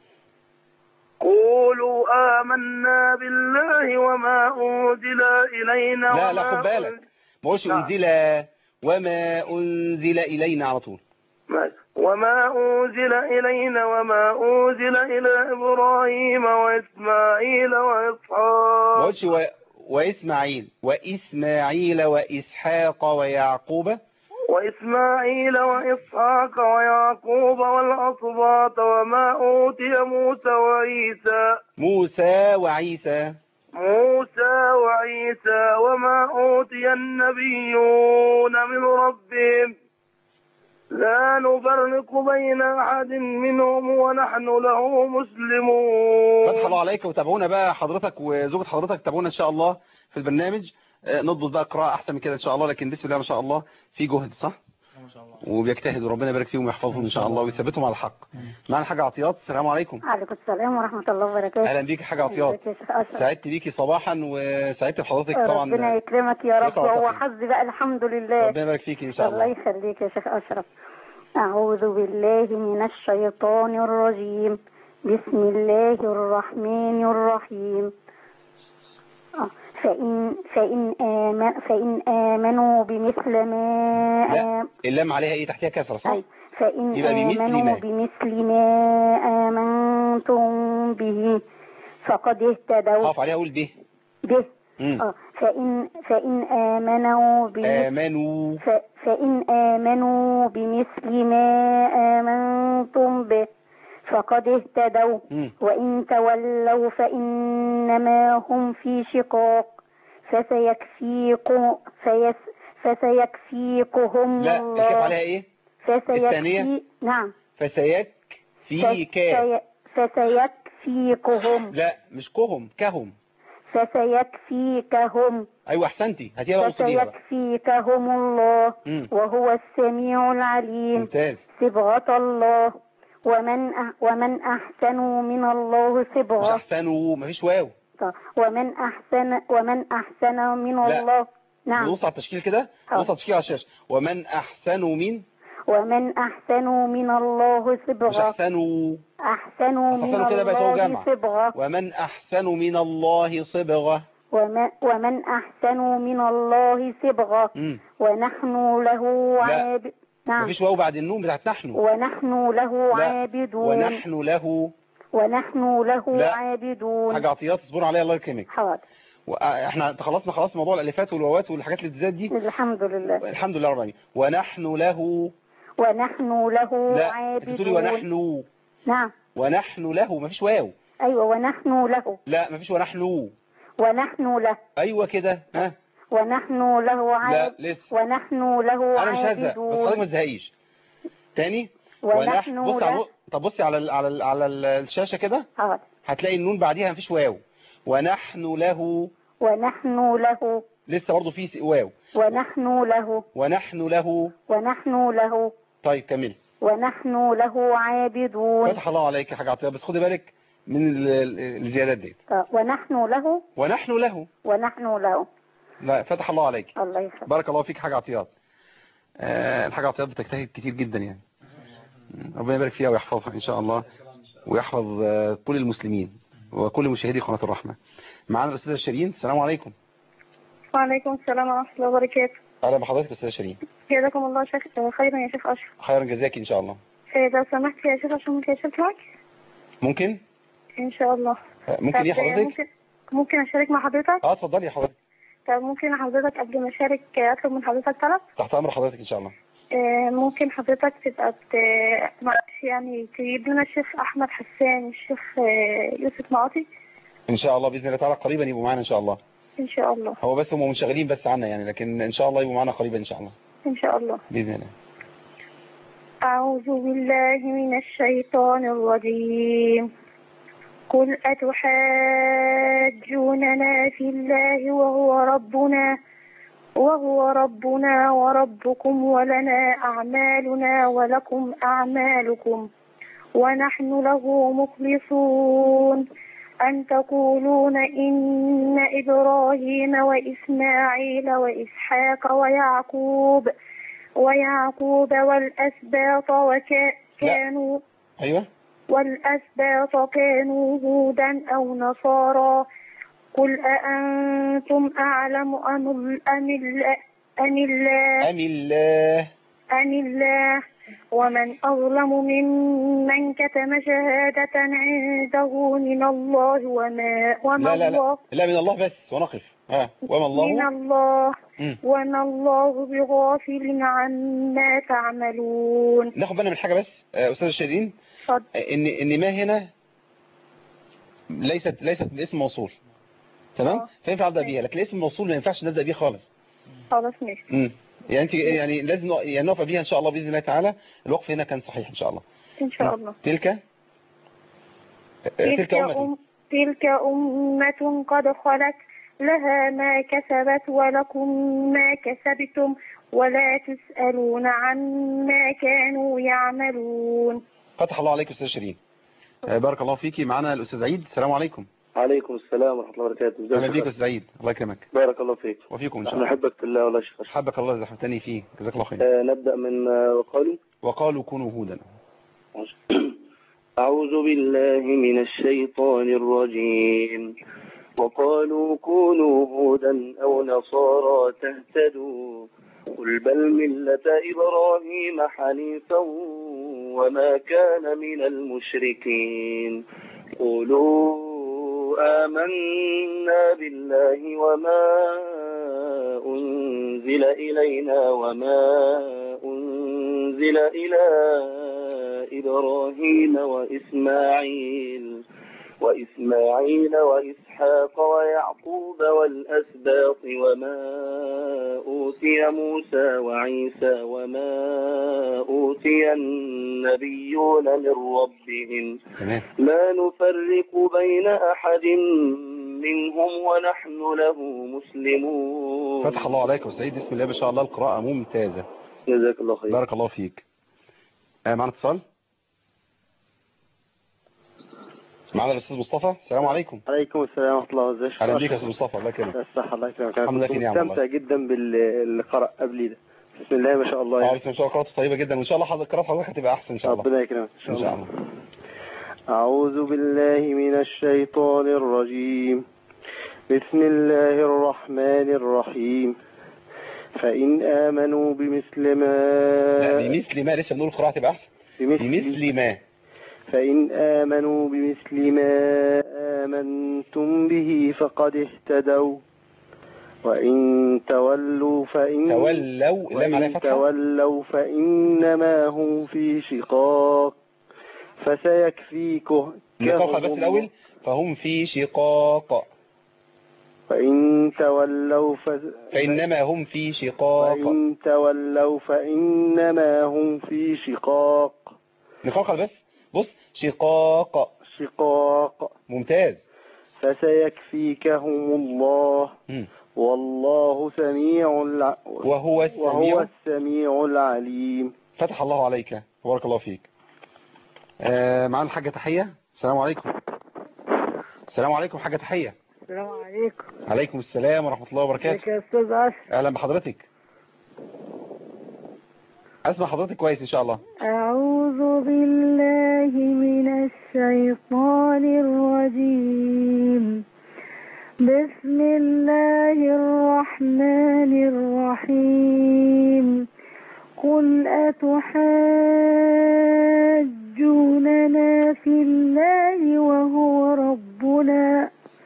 Speaker 6: قولوا آمنا بالله وما أنزل إلينا
Speaker 2: لا لا
Speaker 6: وما
Speaker 2: خد بالك ما قولش
Speaker 6: نعم.
Speaker 2: انزل وما انزل الينا على طول
Speaker 6: ماشي. وما أنزل إلينا وما أنزل إلى إبراهيم وإسماعيل
Speaker 2: ما
Speaker 6: وإسحاق
Speaker 2: قولش و... واسماعيل واسماعيل واسحاق ويعقوب
Speaker 6: وإسماعيل وإسحاق ويعقوب والأسباط وما أوتي موسى وعيسى
Speaker 2: موسى وعيسى
Speaker 6: موسى وعيسى وما أوتي النبيون من ربهم لا نفرق بين أحد منهم ونحن له مسلمون
Speaker 2: فتح الله عليك وتابعونا بقى حضرتك وزوجة حضرتك تابعونا ان شاء الله في البرنامج آه، نضبط بقى قراءة احسن من كده ان شاء الله لكن بسم الله ما شاء الله في جهد صح وبيجتهدوا ربنا يبارك فيهم ويحفظهم ان شاء الله ويثبتهم على الحق معنا حاجة عطيات السلام عليكم
Speaker 8: عليكم السلام ورحمة الله وبركاته
Speaker 2: اهلا بيك حاجة عطيات
Speaker 8: ازيك يا شيخ أشرف؟
Speaker 2: سعدت بيكي صباحا وسعدت بحضرتك
Speaker 8: ربنا
Speaker 2: طبعا
Speaker 8: يكرمك يا رب
Speaker 2: يقرأ
Speaker 8: وهو
Speaker 2: وتقي.
Speaker 8: حظي بقى الحمد لله
Speaker 2: ربنا يبارك فيكي ان شاء
Speaker 8: الله
Speaker 2: الله
Speaker 8: يخليك يا شيخ أشرف أعوذ بالله من الشيطان الرجيم بسم الله الرحمن الرحيم آه، فإن فإن آمن فإن آمنوا بمثل ما
Speaker 2: لا
Speaker 8: آم-
Speaker 2: اللام عليها ايه تحتها كسرة صح
Speaker 8: أي فإن
Speaker 2: يبقى بمثل
Speaker 8: آمنوا
Speaker 2: ما.
Speaker 8: بمثل ما آمنتم به فقد اهتدوا
Speaker 2: اقف عليها اقول به
Speaker 8: به
Speaker 2: مم.
Speaker 8: آه، فإن فإن آمنوا بمثل
Speaker 2: امنوا
Speaker 8: ف- فإن آمنوا بمثل ما آمنتم به فقد اهتدوا
Speaker 2: مم.
Speaker 8: وإن تولوا فإنما هم في شقاق فسيكفيكم فيس فسيكفيكهم
Speaker 2: لا الكاف
Speaker 8: الله
Speaker 2: عليها ايه
Speaker 8: فسيكفي
Speaker 2: الثانية؟
Speaker 8: نعم
Speaker 2: فسيكفيك
Speaker 8: فسي- فسيكفيكهم
Speaker 2: لا مش كهم كهم
Speaker 8: فسيكفيكهم
Speaker 2: ايوه احسنتي هاتيها بقى وصليها بقى
Speaker 8: فسيكفيكهم الله
Speaker 2: مم.
Speaker 8: وهو السميع العليم
Speaker 2: ممتاز
Speaker 8: صبغة الله ومن أح ومن أحسن من الله
Speaker 2: مش
Speaker 8: صبغة
Speaker 2: احسنوا مفيش واو
Speaker 8: ومن أحسن ومن أحسن من
Speaker 2: لا.
Speaker 8: الله نعم
Speaker 2: نبص على التشكيل كده
Speaker 8: آه.
Speaker 2: نبص على التشكيل على الشاشه ومن احسن من
Speaker 8: ومن أحسن من الله
Speaker 2: مش
Speaker 8: صبغة
Speaker 2: احسنوا
Speaker 8: أحسن
Speaker 2: أصل
Speaker 8: من
Speaker 2: أحسنوا كده بقت هو
Speaker 8: الله
Speaker 2: جمع.
Speaker 8: صبغة
Speaker 2: ومن احسن من الله صبغه
Speaker 8: ومن, ومن أحسن من الله صبغة
Speaker 2: مم.
Speaker 8: ونحن له
Speaker 2: لا.
Speaker 8: عاب نعم
Speaker 2: مفيش واو بعد النوم بتاعت نحن
Speaker 8: ونحن له
Speaker 2: لا.
Speaker 8: عابدون
Speaker 2: ونحن له
Speaker 8: ونحن له
Speaker 2: لا.
Speaker 8: عابدون
Speaker 2: حاجه عطيات اصبروا عليها الله يكرمك
Speaker 8: حاضر
Speaker 2: احنا تخلصنا خلاص موضوع الالفات والواوات والحاجات اللي بتزاد دي
Speaker 8: الحمد لله
Speaker 2: الحمد لله رب العالمين ونحن له
Speaker 8: ونحن له
Speaker 2: لا انت بتقولي
Speaker 8: عابدون
Speaker 2: ونحن
Speaker 8: نعم
Speaker 2: ونحن له مفيش واو
Speaker 8: أيوة ونحن له
Speaker 2: لا مفيش ونحن
Speaker 8: ونحن له
Speaker 2: ايوه كده ها
Speaker 8: ونحن له
Speaker 2: لا
Speaker 8: عاب
Speaker 2: لسه
Speaker 8: ونحن له
Speaker 2: انا مش هزهق بس حضرتك ما
Speaker 8: عابدون
Speaker 2: تزهقيش تاني
Speaker 8: ونحن
Speaker 2: بص على
Speaker 8: له
Speaker 2: طب بصي على ال... على ال... على ال- الشاشه كده
Speaker 8: حاضر
Speaker 2: هتلاقي النون بعديها مفيش واو ونحن له
Speaker 8: ونحن له
Speaker 2: لسه برضه في س- واو
Speaker 8: ونحن له
Speaker 2: ونحن له
Speaker 8: ونحن له
Speaker 2: طيب كمل
Speaker 8: ونحن له عابدون
Speaker 2: فتح الله عليك يا حاجة عطية بس خدي بالك من ال- ال- الزيادات ديت
Speaker 8: آه، ونحن له
Speaker 2: ونحن له
Speaker 8: ونحن له
Speaker 2: لا فتح الله عليك
Speaker 8: الله يخليك
Speaker 2: بارك الله فيك حاجة عطيات آه الحاجة عطيات بتجتهد كتير جدا يعني ربنا يبارك فيها ويحفظها إن شاء الله ويحفظ آه كل المسلمين وكل مشاهدي قناة الرحمة معانا الأستاذة شيرين السلام عليكم
Speaker 5: وعليكم السلام ورحمة الله وبركاته
Speaker 2: أهلا بحضرتك أستاذة شيرين
Speaker 5: جزاكم الله شيخ خيرا يا شيخ أشرف
Speaker 2: خيرا جزاك إن شاء الله
Speaker 5: إيه، لو سمحت يا شيخ عشان ممكن أشارك معك
Speaker 2: ممكن
Speaker 5: إن شاء الله
Speaker 2: آه، ممكن إيه
Speaker 5: طب،
Speaker 2: حضرتك
Speaker 5: ممكن ممكن أشارك مع حضرتك
Speaker 2: اه اتفضلي يا حضرتك
Speaker 5: طب ممكن حضرتك قبل ما أشارك أطلب من حضرتك طلب
Speaker 2: تحت أمر حضرتك إن شاء الله
Speaker 5: آه، ممكن حضرتك تبقى ت- معلش يعني تجيب لنا الشيخ أحمد حسان الشيخ آه، يوسف معاطي
Speaker 2: إن شاء الله بإذن الله تعالى قريبا يبقوا معانا إن شاء الله
Speaker 5: إن شاء الله
Speaker 2: هو بس هم منشغلين بس عنا يعني لكن إن شاء الله يبقوا معانا قريبا إن شاء الله
Speaker 5: إن شاء الله
Speaker 2: بإذن الله
Speaker 5: أعوذ بالله من الشيطان الرجيم قل أتحاجوننا في الله وهو ربنا وهو ربنا وربكم ولنا أعمالنا ولكم أعمالكم ونحن له مخلصون أن تقولون إن إبراهيم وإسماعيل وإسحاق ويعقوب ويعقوب والأسباط وكانوا
Speaker 2: أيوة
Speaker 5: والأسباط كانوا هودا أو نصارى قل أأنتم أعلم أم ال- أم ال- أم الله
Speaker 2: أم الله
Speaker 5: أم الله ومن أظلم ممن كتم شهادة عنده من الله وما وما
Speaker 2: لا لا
Speaker 5: الله
Speaker 2: لا لا من الله بس ونقف ها وما
Speaker 5: من
Speaker 2: الله
Speaker 5: الله
Speaker 2: مم.
Speaker 5: وما الله بغافل عما تعملون
Speaker 2: ناخد بالنا من حاجة بس آه، أستاذة شيرين
Speaker 5: اتفضل.
Speaker 2: آه، إن إن ما هنا ليست ليست باسم موصول تمام
Speaker 5: آه.
Speaker 2: فينفع أبدأ بيها لكن اسم موصول ما ينفعش نبدأ بيه خالص
Speaker 5: خلاص ماشي
Speaker 2: امم يعني انت يعني لازم نق- يعني نقف بيها ان شاء الله باذن الله تعالى الوقف هنا كان صحيح ان شاء الله
Speaker 5: إن شاء الله
Speaker 2: تلك آه، تلك امه
Speaker 5: أم تلك أمة قد خلت لها ما كسبت ولكم ما كسبتم ولا تسألون عما كانوا يعملون
Speaker 2: فتح الله عليك استاذ شيرين آه، بارك الله فيكي معانا الاستاذ عيد السلام عليكم
Speaker 9: عليكم السلام ورحمة الله وبركاته ازيك
Speaker 2: اهلا
Speaker 9: يا
Speaker 2: بيك يا
Speaker 9: شيخ؟
Speaker 2: استاذ عيد الله يكرمك
Speaker 9: بارك الله فيك
Speaker 2: وفيكم ان شاء
Speaker 9: احنا
Speaker 2: الله
Speaker 9: نحبك في الله والله يا شيخ
Speaker 2: حبك الله زحمتني فيه جزاك الله خير
Speaker 9: آه نبدأ من آه وقالوا
Speaker 2: وقالوا كونوا هودا
Speaker 9: أعوذ بالله من الشيطان الرجيم وقالوا كونوا هودا أو نصارى تهتدوا قل بل ملة إبراهيم حنيفا وما كان من المشركين قولوا آمنا بالله وما أنزل إلينا وما أنزل إلى إبراهيم وإسماعيل وإسماعيل وإسحاق ويعقوب والأسباط وما أوتي موسى وعيسى وما أوتي النبيون من ربهم
Speaker 2: تمام
Speaker 9: لا نفرق بين أحد منهم ونحن له مسلمون
Speaker 2: فتح الله عليك يا استاذ عيد بسم الله ما شاء الله القراءه ممتازه
Speaker 9: جزاك الله خير
Speaker 2: بارك الله فيك آه، معنا اتصال معنا الاستاذ مصطفى السلام عليكم
Speaker 10: عليكم السلام ورحمة الله وبركاته
Speaker 2: اهلا بيك يا استاذ مصطفى الله يكرمك
Speaker 10: الصحة الله يكرمك
Speaker 2: الحمد لله
Speaker 10: أنا
Speaker 2: في
Speaker 10: كنت
Speaker 2: نعم والله.
Speaker 10: مستمتع جدا باللي قرأ قبلي ده بسم الله ما شاء الله
Speaker 2: اه
Speaker 10: يعني.
Speaker 2: بس ان شاء الله قراءته طيبه جدا وان شاء الله حضرتك قراءه حضرتك هتبقى احسن ان شاء الله
Speaker 10: ربنا يكرمك
Speaker 2: ان شاء الله
Speaker 10: أعوذ بالله من الشيطان الرجيم بسم الله الرحمن الرحيم فإن آمنوا بمثل
Speaker 2: لا
Speaker 10: ما
Speaker 2: بمثل ما لسه بنقول القراءه هتبقى احسن بمثل ما
Speaker 10: فإن آمنوا بمثل ما آمنتم به فقد اهتدوا وإن تولوا فإن
Speaker 2: تولوا اللام عليها
Speaker 10: وإن
Speaker 2: فتحه
Speaker 10: تولوا فإنما هم في شقاق فسيكفيكه
Speaker 2: نقاطها بس الاول فهم في شقاق
Speaker 10: فإن تولوا ف...
Speaker 2: فانما هم في شقاق
Speaker 10: فإن تولوا فإنما هم في شقاق
Speaker 2: نقاطها بس بص شقاق
Speaker 10: شقاق
Speaker 2: ممتاز
Speaker 10: فسيكفيكهم الله
Speaker 2: مم.
Speaker 10: والله سميع الع...
Speaker 2: وهو السميع
Speaker 10: وهو السميع العليم
Speaker 2: فتح الله عليك بارك الله فيك آه معانا الحاجة تحية السلام عليكم السلام عليكم حاجة تحية
Speaker 11: السلام عليكم
Speaker 2: عليكم السلام ورحمة الله
Speaker 11: ازيك
Speaker 2: وبركاته
Speaker 11: يا استاذ اشرف
Speaker 2: اهلا بحضرتك اسمع حضرتك كويس ان شاء الله
Speaker 11: اعوذ بالله من الشيطان الرجيم بسم الله الرحمن الرحيم قل أتحاجوننا في الله وهو ربنا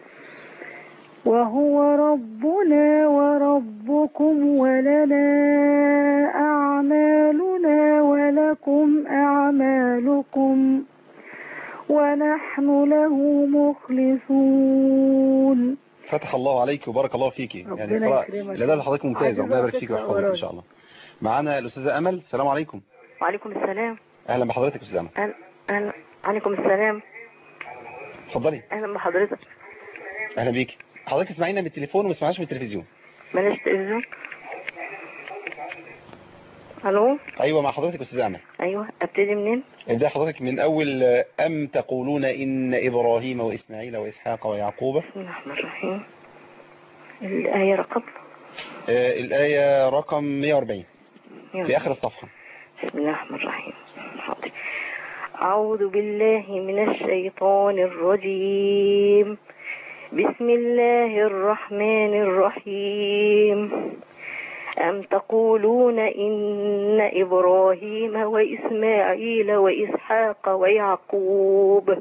Speaker 11: وهو ربنا وربكم ولنا أعمالنا ولكم أعمالكم ونحن له مخلصون
Speaker 2: فتح الله عليك وبارك الله فيك يعني
Speaker 11: ربنا
Speaker 2: قراءة
Speaker 11: يكرمك.
Speaker 2: الأداء لحضرتك ممتاز
Speaker 11: عايز
Speaker 2: ربنا يبارك
Speaker 11: أقرأ
Speaker 2: فيك
Speaker 11: تقرأ
Speaker 2: ويحفظك ان
Speaker 11: ورايا.
Speaker 2: شاء الله معانا الأستاذة أمل السلام عليكم
Speaker 12: وعليكم السلام
Speaker 2: اهلا بحضرتك يا أستاذة أمل
Speaker 12: أهلا أهلا عليكم السلام
Speaker 2: اتفضلي
Speaker 12: أهلا بحضرتك
Speaker 2: اهلا بيك حضرتك اسمعينا من التليفون وما تسمعيناش من التلفزيون
Speaker 12: بلاش تلفزيون ألو
Speaker 2: ايوه مع حضرتك يا أستاذة أمل
Speaker 12: أيوه أبتدي منين؟
Speaker 2: ابدا حضرتك من اول آه، ام تقولون ان ابراهيم واسماعيل واسحاق ويعقوب
Speaker 12: بسم الله الرحمن الرحيم الآية رقم
Speaker 2: آه، الايه رقم 140 في اخر الصفحه
Speaker 12: بسم الله الرحمن الرحيم حاضر أعوذ بالله من الشيطان الرجيم بسم الله الرحمن الرحيم أم تقولون إن إبراهيم وإسماعيل وإسحاق ويعقوب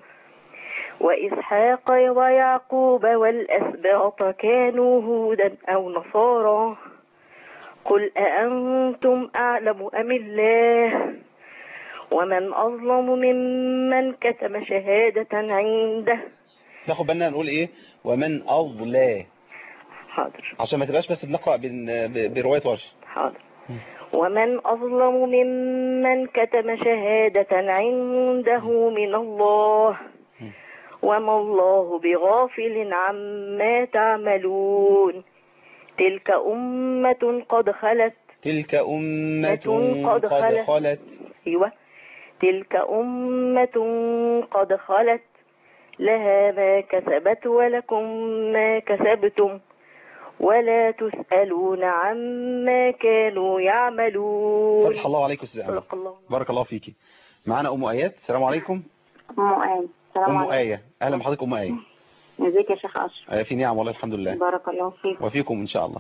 Speaker 12: وإسحاق ويعقوب والأسباط كانوا هودا أو نصارى قل أأنتم أعلم أم الله ومن أظلم ممن كتم شهادة عنده
Speaker 2: ناخد بالنا نقول ايه ومن اضلى
Speaker 12: حاضر
Speaker 2: عشان ما تبقاش بس بنقرا بن- ب- بروايه ورش
Speaker 12: حاضر ومن أظلم ممن كتم شهادة عنده من الله وما الله بغافل عما تعملون تلك أمة قد خلت
Speaker 2: تلك امه
Speaker 12: قد
Speaker 2: قد
Speaker 12: خلت.
Speaker 2: خلت
Speaker 12: أيوة تلك أمة قد خلت لها ما كسبت ولكم ما كسبتم ولا تسألون عما كانوا يعملون
Speaker 2: فتح الله عليك يا استاذ امل
Speaker 12: صدق الله
Speaker 2: بارك الله فيكي معانا ام ايات السلام عليكم
Speaker 7: أم آية السلام
Speaker 2: ام
Speaker 7: عليكم
Speaker 2: ايه اهلا بحضرتك ام ايه
Speaker 7: ازيك يا شيخ أشرف
Speaker 2: آه، في نعم والله الحمد لله
Speaker 7: بارك الله فيك
Speaker 2: وفيكم ان شاء الله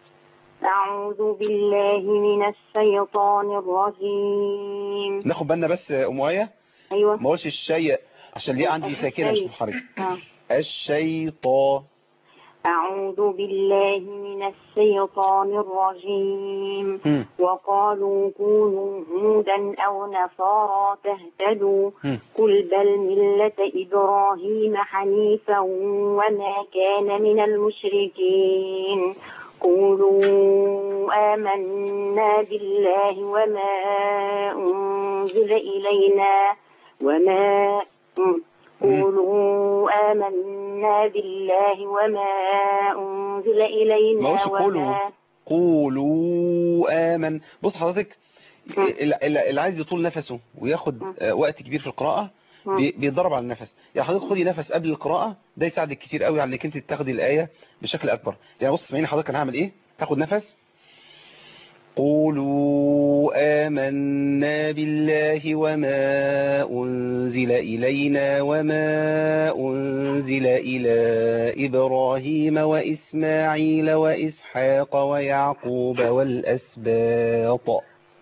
Speaker 7: أعوذ بالله من الشيطان الرجيم
Speaker 2: ناخد بالنا بس آه، ام ايه
Speaker 7: أيوة
Speaker 2: ما اقولش الشيء عشان ليه عندي ساكنه مش محرك
Speaker 7: آه.
Speaker 2: الشيطان
Speaker 7: أعوذ بالله من الشيطان الرجيم
Speaker 2: مم.
Speaker 7: وقالوا كونوا هودا أو نصارى تهتدوا
Speaker 2: مم.
Speaker 7: قل بل ملة إبراهيم حنيفا وما كان من المشركين قولوا آمنا بالله وما أنزل إلينا وما مم. قولوا آمنا بالله وما أنزل
Speaker 2: ما
Speaker 7: إلينا
Speaker 2: قولش قولوا
Speaker 7: وما
Speaker 2: قولوا آمن بص حضرتك ال- ال- اللي عايز يطول نفسه وياخد آه، وقت كبير في القراءة بي- بيتدرب على النفس يعني حضرتك خدي نفس قبل القراءة ده يساعدك كتير قوي على انك انت تاخدي الآية بشكل أكبر يعني بص اسمعيني حضرتك انا هعمل ايه تاخد نفس قولوا آمنا بالله وما أنزل إلينا وما أنزل إلى إبراهيم وإسماعيل وإسحاق ويعقوب والأسباط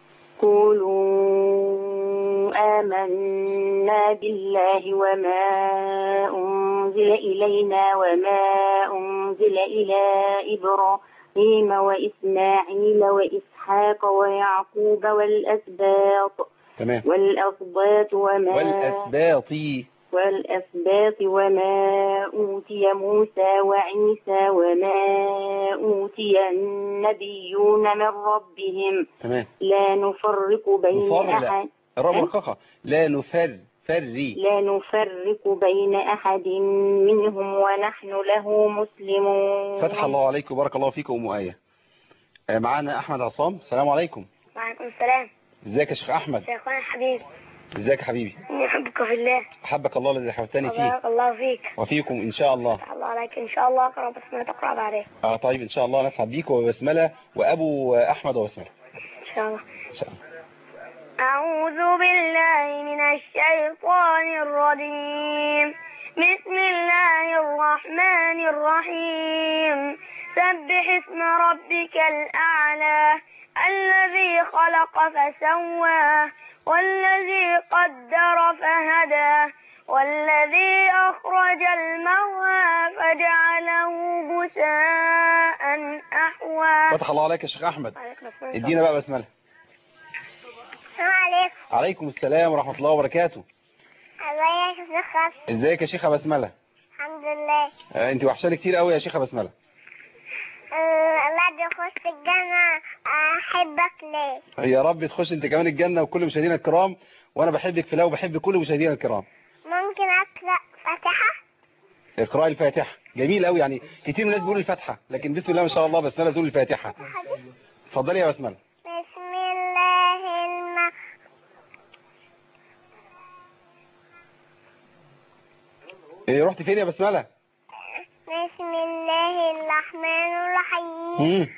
Speaker 7: قولوا آمنا بالله وما أنزل إلينا وما أنزل إلى إبراهيم وإسماعيل وإسحاق ويعقوب والأسباط
Speaker 2: تمام
Speaker 7: والأسباط وما
Speaker 2: والأسباط
Speaker 7: والأسباط وما أوتي موسى وعيسى وما أوتي النبيون من ربهم
Speaker 2: تمام
Speaker 7: لا نفرق بين
Speaker 2: نفر لا
Speaker 7: أحد
Speaker 2: الرب رققة لا نفر فري
Speaker 7: لا نفرق بين أحد منهم ونحن له مسلمون
Speaker 2: فتح الله عليكم وبارك الله فيكم أم آية آه، معانا أحمد عصام السلام عليكم
Speaker 13: وعليكم السلام
Speaker 2: ازيك يا شيخ أحمد
Speaker 13: شيخنا الحبيب
Speaker 2: ازيك يا حبيبي
Speaker 13: إني أحبك في الله
Speaker 2: أحبك الله الذي حببتني فيه
Speaker 13: وبارك الله فيك
Speaker 2: وفيكم إن شاء الله
Speaker 13: فتح الله عليك إن شاء الله أقرأ بس ما تقرأ بعدين
Speaker 2: اه طيب إن شاء الله نسعد بيك وبسملة وأبو أحمد وبسملة
Speaker 13: إن شاء الله
Speaker 2: إن شاء الله
Speaker 13: أعوذ بالله من الشيطان الرجيم بسم الله الرحمن الرحيم سبح اسم ربك الأعلى الذي خلق فسوى والذي قدر فهدى والذي أخرج المرعى فجعله غثاء أحوى
Speaker 2: فتح الله عليك يا شيخ أحمد
Speaker 13: عليكم السلام.
Speaker 2: ادينا بقى بسملة
Speaker 13: السلام عليكم
Speaker 2: عليكم السلام ورحمة الله وبركاته
Speaker 13: ازيك يا شيخ
Speaker 2: ازيك يا شيخة بسملة
Speaker 13: الحمد لله
Speaker 2: آه، انت وحشاني كتير قوي يا شيخة بسملة
Speaker 13: بعد اخش الجنة احبك ليه
Speaker 2: يا رب تخش انت كمان الجنة وكل مشاهدينا الكرام وانا بحبك في الله وبحب كل مشاهدينا الكرام
Speaker 13: ممكن اقرا فاتحة
Speaker 2: اقراء الفاتحة جميل قوي يعني كتير من الناس بيقولوا الفاتحة لكن بسم الله ما شاء الله بسملة بتقول الفاتحة اتفضلي يا بسملة
Speaker 13: بسم الله الم...
Speaker 2: ايه رحت فين يا بسملة
Speaker 13: بسم الله الرحمن الرحيم
Speaker 2: مم.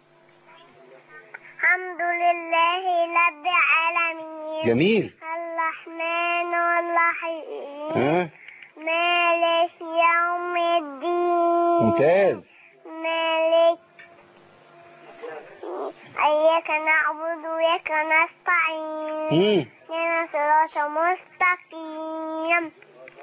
Speaker 13: الحمد لله رب العالمين
Speaker 2: جميل
Speaker 13: الرحمن الرحيم
Speaker 2: ها
Speaker 13: مالك يوم الدين
Speaker 2: ممتاز
Speaker 13: مالك إياك نعبد وإياك نستعين
Speaker 2: مم.
Speaker 13: اهدنا صراط مستقيم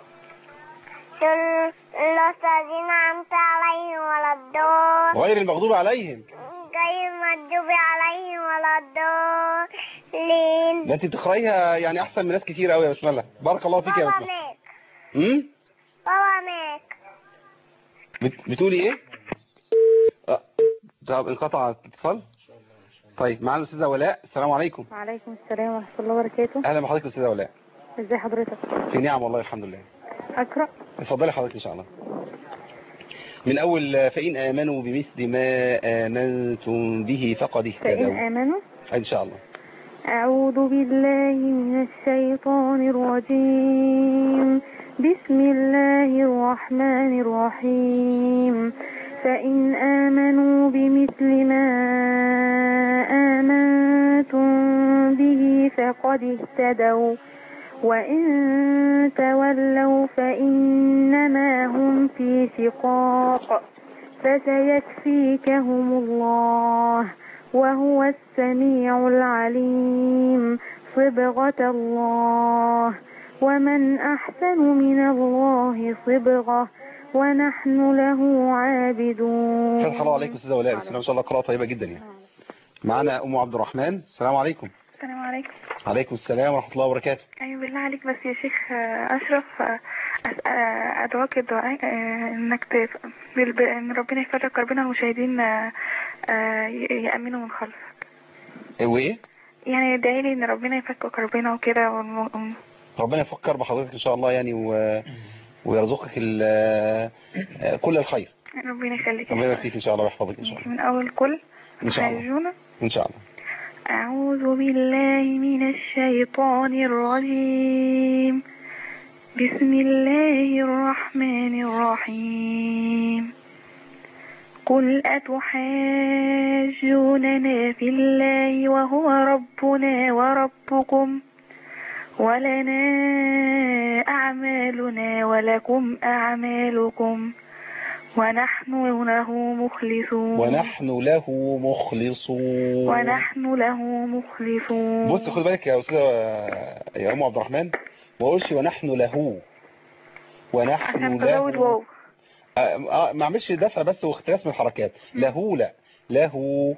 Speaker 13: صراط الذين أنعمت عليهم ولا الضالين
Speaker 2: غير المغضوب عليهم
Speaker 13: غير المغضوب عليهم ولا الضالين
Speaker 2: ده انت بتقرايها يعني احسن من ناس كتير قوي يا بسملة بارك الله فيك يا
Speaker 13: بابا
Speaker 2: بسملة
Speaker 13: ماك
Speaker 2: امم
Speaker 13: بابا ماك
Speaker 2: بت... بتقولي ايه آه، طب انقطع الاتصال طيب معانا الاستاذه ولاء السلام عليكم
Speaker 11: وعليكم السلام ورحمة الله وبركاته
Speaker 2: اهلا بحضرتك يا استاذه ولاء
Speaker 11: ازي حضرتك
Speaker 2: في نعم والله الحمد لله
Speaker 11: اقرأ
Speaker 2: اتفضلي حضرتك ان شاء الله من اول فإن آمنوا بمثل ما آمنتم به فقد
Speaker 11: فإن
Speaker 2: اهتدوا
Speaker 11: آمنوا
Speaker 2: إن شاء الله
Speaker 11: أعوذ بالله من الشيطان الرجيم بسم الله الرحمن الرحيم فإن آمنوا بمثل ما آمنتم به فقد اهتدوا وإن تولوا فإنما هم في شقاق فسيكفيكهم الله وهو السميع العليم صبغة الله ومن أحسن من الله صبغة ونحن له عابدون
Speaker 2: فتح الله عليكم استاذه ولاء بسم الله ما شاء الله قراءه طيبه جدا يعني معانا ام عبد الرحمن السلام عليكم
Speaker 14: السلام عليكم
Speaker 2: عليكم السلام ورحمه الله وبركاته
Speaker 14: أيوة بالله عليك بس يا شيخ آه، أشرف آه، أس- آه، أدعوك الدعاء آه، إنك تف... بالب- إن ربنا يفرج كربنا المشاهدين آه، آه، ي- يأمنوا من خلفك
Speaker 2: إيه وايه
Speaker 14: يعني ادعي لي إن ربنا يفك كربنا وكده والم...
Speaker 2: ربنا يفكر بحضرتك ان شاء الله يعني و... ويرزقك ال... آه، كل الخير
Speaker 14: ربنا يخليك
Speaker 2: ربنا يبارك فيك ان شاء الله ويحفظك ان شاء الله
Speaker 14: من أول كل
Speaker 2: ان شاء الله
Speaker 14: هيرجونا
Speaker 2: ان شاء الله
Speaker 14: أعوذ بالله من الشيطان الرجيم بسم الله الرحمن الرحيم قل أتحاجوننا في الله وهو ربنا وربكم ولنا أعمالنا ولكم أعمالكم ونحن له مخلصون
Speaker 2: ونحن له مخلصون
Speaker 14: ونحن له مخلصون
Speaker 2: بص خد بالك يا استاذه يا ام عبد الرحمن ما اقولش ونحن له ونحن
Speaker 14: عشان
Speaker 2: له
Speaker 14: تزود واو
Speaker 2: آه، آه، ما اعملش دفع بس واختلاس من الحركات له لا له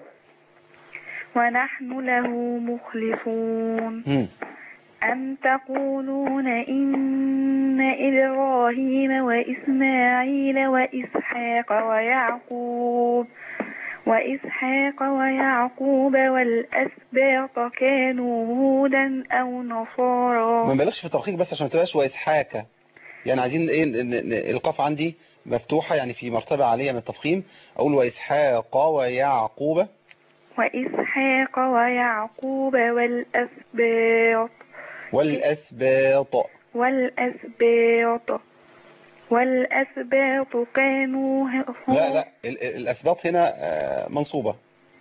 Speaker 14: ونحن له مخلصون
Speaker 2: مم.
Speaker 14: أم تقولون إن إبراهيم وإسماعيل وإسحاق ويعقوب وإسحاق ويعقوب والأسباط كانوا هودا أو
Speaker 2: ما
Speaker 14: نصارى
Speaker 2: نبالغش في الترقيق بس عشان ما تبقاش واسحاكه يعني عايزين ايه ن- ن- ن- القاف عندي مفتوحه يعني في مرتبه عاليه من التفخيم اقول واسحاق ويعقوب
Speaker 14: وإسحاق ويعقوب والأسباط
Speaker 2: والاسباط
Speaker 14: والأسباط والأسباط كانوا ه-
Speaker 2: لا لا ال- ال- الاسباط هنا آه، منصوبه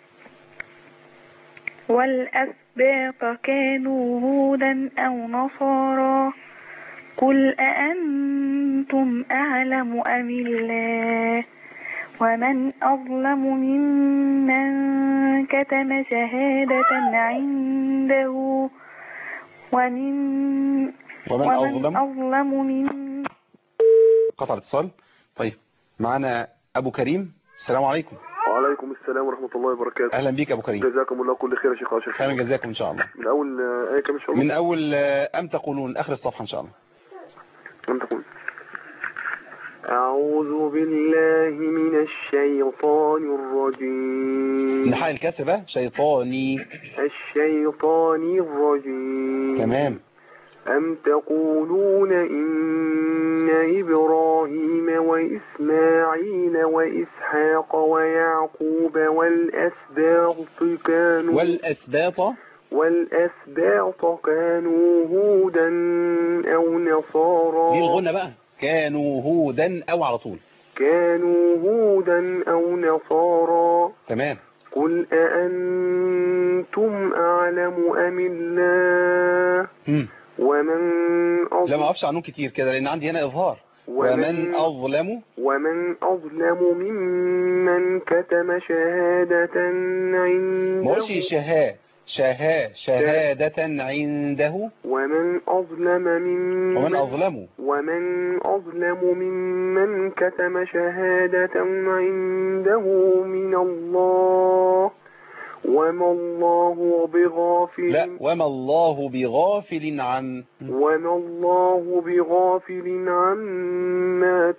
Speaker 14: والأسباط كانوا هودا أو نصارى قل أأنتم أعلم أم الله ومن أظلم ممن كتم شهادة عنده ومن
Speaker 2: ومن أظلم
Speaker 14: أظلم ممن
Speaker 2: قطع الاتصال طيب معنا ابو كريم السلام عليكم
Speaker 15: وعليكم السلام ورحمة الله وبركاته
Speaker 2: اهلا بيك يا ابو كريم
Speaker 15: جزاكم الله كل خير يا شيخ أشرف
Speaker 2: خيرا جزاكم ان شاء الله
Speaker 15: من أول آه، آية كم إن شاء الله
Speaker 2: من اول آه، ام تقولون اخر الصفحه ان شاء الله
Speaker 15: أم تقول أعوذ بالله من الشيطان الرجيم
Speaker 2: نحاء الكسر بقى شيطاني
Speaker 15: الشيطان الرجيم
Speaker 2: تمام
Speaker 15: أم تقولون إن إبراهيم وإسماعيل وإسحاق ويعقوب والأسباط كانوا
Speaker 2: والاسباط
Speaker 15: والأسباط كانوا هودا أو نصارى
Speaker 2: دي الغنى بقى كانوا هودا او على طول
Speaker 15: كانوا هودا أو نصارى
Speaker 2: تمام
Speaker 15: قل أأنتم أعلم أم الله
Speaker 2: مم.
Speaker 15: ومن
Speaker 2: لا
Speaker 15: أظلم
Speaker 2: ما اقفش عنهم كتير كده لان عندي هنا اظهار ومن اظلم
Speaker 15: ومن أظلم ممن كتم شهادة عنده
Speaker 2: ما اقولش شها شها شهادة عنده
Speaker 15: ومن أظلم ممن
Speaker 2: ومن اظلم
Speaker 15: ومن أظلم ممن كتم شهادة عنده من الله وما الله بغافل
Speaker 2: لا وما الله بغافل عن
Speaker 15: وما الله بغافل عما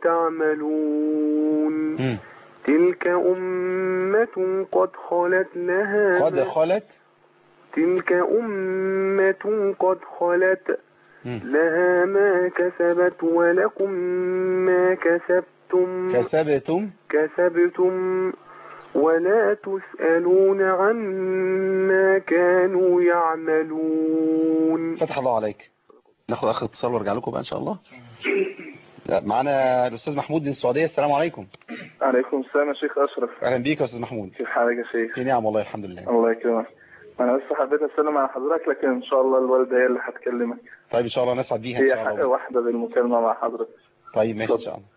Speaker 15: تعملون
Speaker 2: مم.
Speaker 15: تلك أمة قد خلت لها
Speaker 2: قد
Speaker 15: ما-
Speaker 2: خلت
Speaker 15: تلك أمة قد خلت
Speaker 2: مم.
Speaker 15: لها ما كسبت ولكم ما كسبتم
Speaker 2: كسبتم
Speaker 15: كسبتم ولا تسألون عما كانوا يعملون
Speaker 2: فتح الله عليك ناخد اخر اتصال وارجع لكم بقى ان شاء الله لا، معانا الاستاذ محمود من السعوديه السلام عليكم
Speaker 16: عليكم السلام يا شيخ أشرف
Speaker 2: اهلا بيك يا استاذ محمود
Speaker 16: كيف حالك يا شيخ
Speaker 2: في نعم والله الحمد لله
Speaker 16: الله يكرمك أنا بس حبيت أسلم على حضرتك لكن إن شاء الله الوالدة هي اللي هتكلمك
Speaker 2: طيب ان شاء الله نسعد بيها ان
Speaker 16: هي
Speaker 2: شاء
Speaker 16: حق
Speaker 2: الله
Speaker 16: واحدة بالمكالمة مع حضرتك
Speaker 2: طيب ماشي ان شاء الله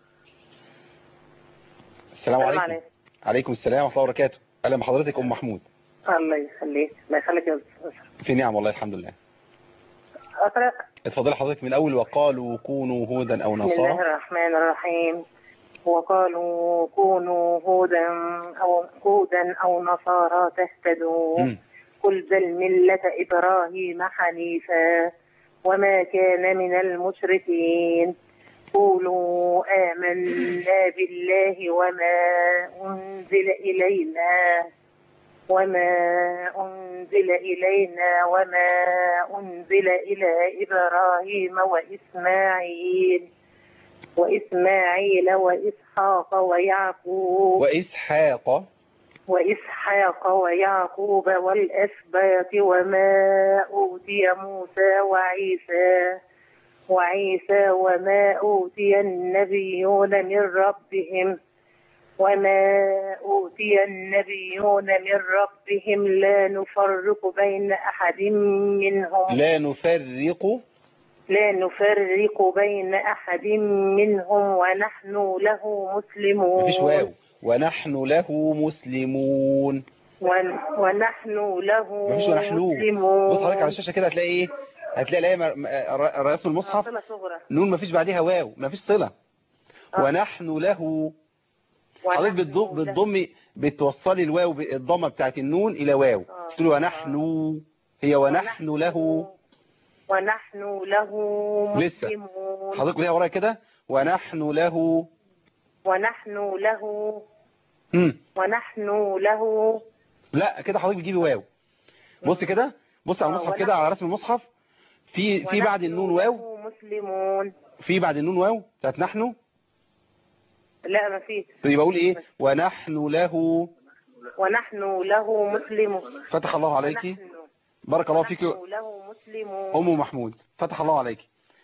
Speaker 2: السلام عليكم عليكم السلام ورحمه الله وبركاته اهلا بحضرتك ام محمود
Speaker 17: الله يخليك الله يخليك يا أستاذ.
Speaker 2: في نعم والله الحمد لله
Speaker 17: أقرأ
Speaker 2: اتفضلي حضرتك من اول وقالوا كونوا هودا او
Speaker 17: بسم الله
Speaker 2: نصارى
Speaker 17: الرحمن الرحيم وقالوا كونوا هودا أو هودا أو نصارى تهتدوا
Speaker 2: مم.
Speaker 17: قل بل ملة إبراهيم حنيفا وما كان من المشركين قولوا آمنا بالله وما أنزل إلينا وما أنزل إلينا وما أنزل إلى إبراهيم وإسماعيل وإسماعيل وإسحاق ويعقوب
Speaker 2: واسحاق
Speaker 17: وإسحاق ويعقوب والأسباط وما أوتي موسى وعيسى وعيسى وما أوتي النبيون من ربهم وما أوتي النبيون من ربهم لا نفرق بين أحد منهم
Speaker 2: لا نفرق
Speaker 17: لا نفرق بين أحد منهم ونحن له مسلمون
Speaker 2: مفيش واو ونحن له مسلمون
Speaker 17: ون- ونحن له
Speaker 2: مفيش ونحن
Speaker 17: مسلمون
Speaker 2: بص حضرتك على الشاشه كده هتلاقي ايه هتلاقي الايه مر- م- ر- رسم المصحف
Speaker 17: صلة صغرى
Speaker 2: نون مفيش بعديها واو مفيش صله ونحن له حضرتك بتضم بتضمي بتوصلي الواو بالضمه بتاعت النون الى واو تقولي ونحن هي ونحن له
Speaker 17: ونحن له
Speaker 2: لسه.
Speaker 17: مسلمون
Speaker 2: حضرتك ليها ورايا كده ونحن له
Speaker 17: ونحن له
Speaker 2: مم.
Speaker 17: ونحن له
Speaker 2: لا كده حضرتك بتجيبي واو بص كده بص على
Speaker 17: آه،
Speaker 2: المصحف
Speaker 17: ونحن-
Speaker 2: كده على رسم المصحف في في بعد النون واو
Speaker 17: له مسلمون
Speaker 2: في بعد النون واو بتاعت نحن
Speaker 17: لا ما فيش
Speaker 2: يبقى اقول ايه ونحن له
Speaker 17: ونحن له مسلمون
Speaker 2: فتح الله عليك بارك الله فيك
Speaker 17: ونحن له مسلمون
Speaker 2: ام محمود فتح الله عليك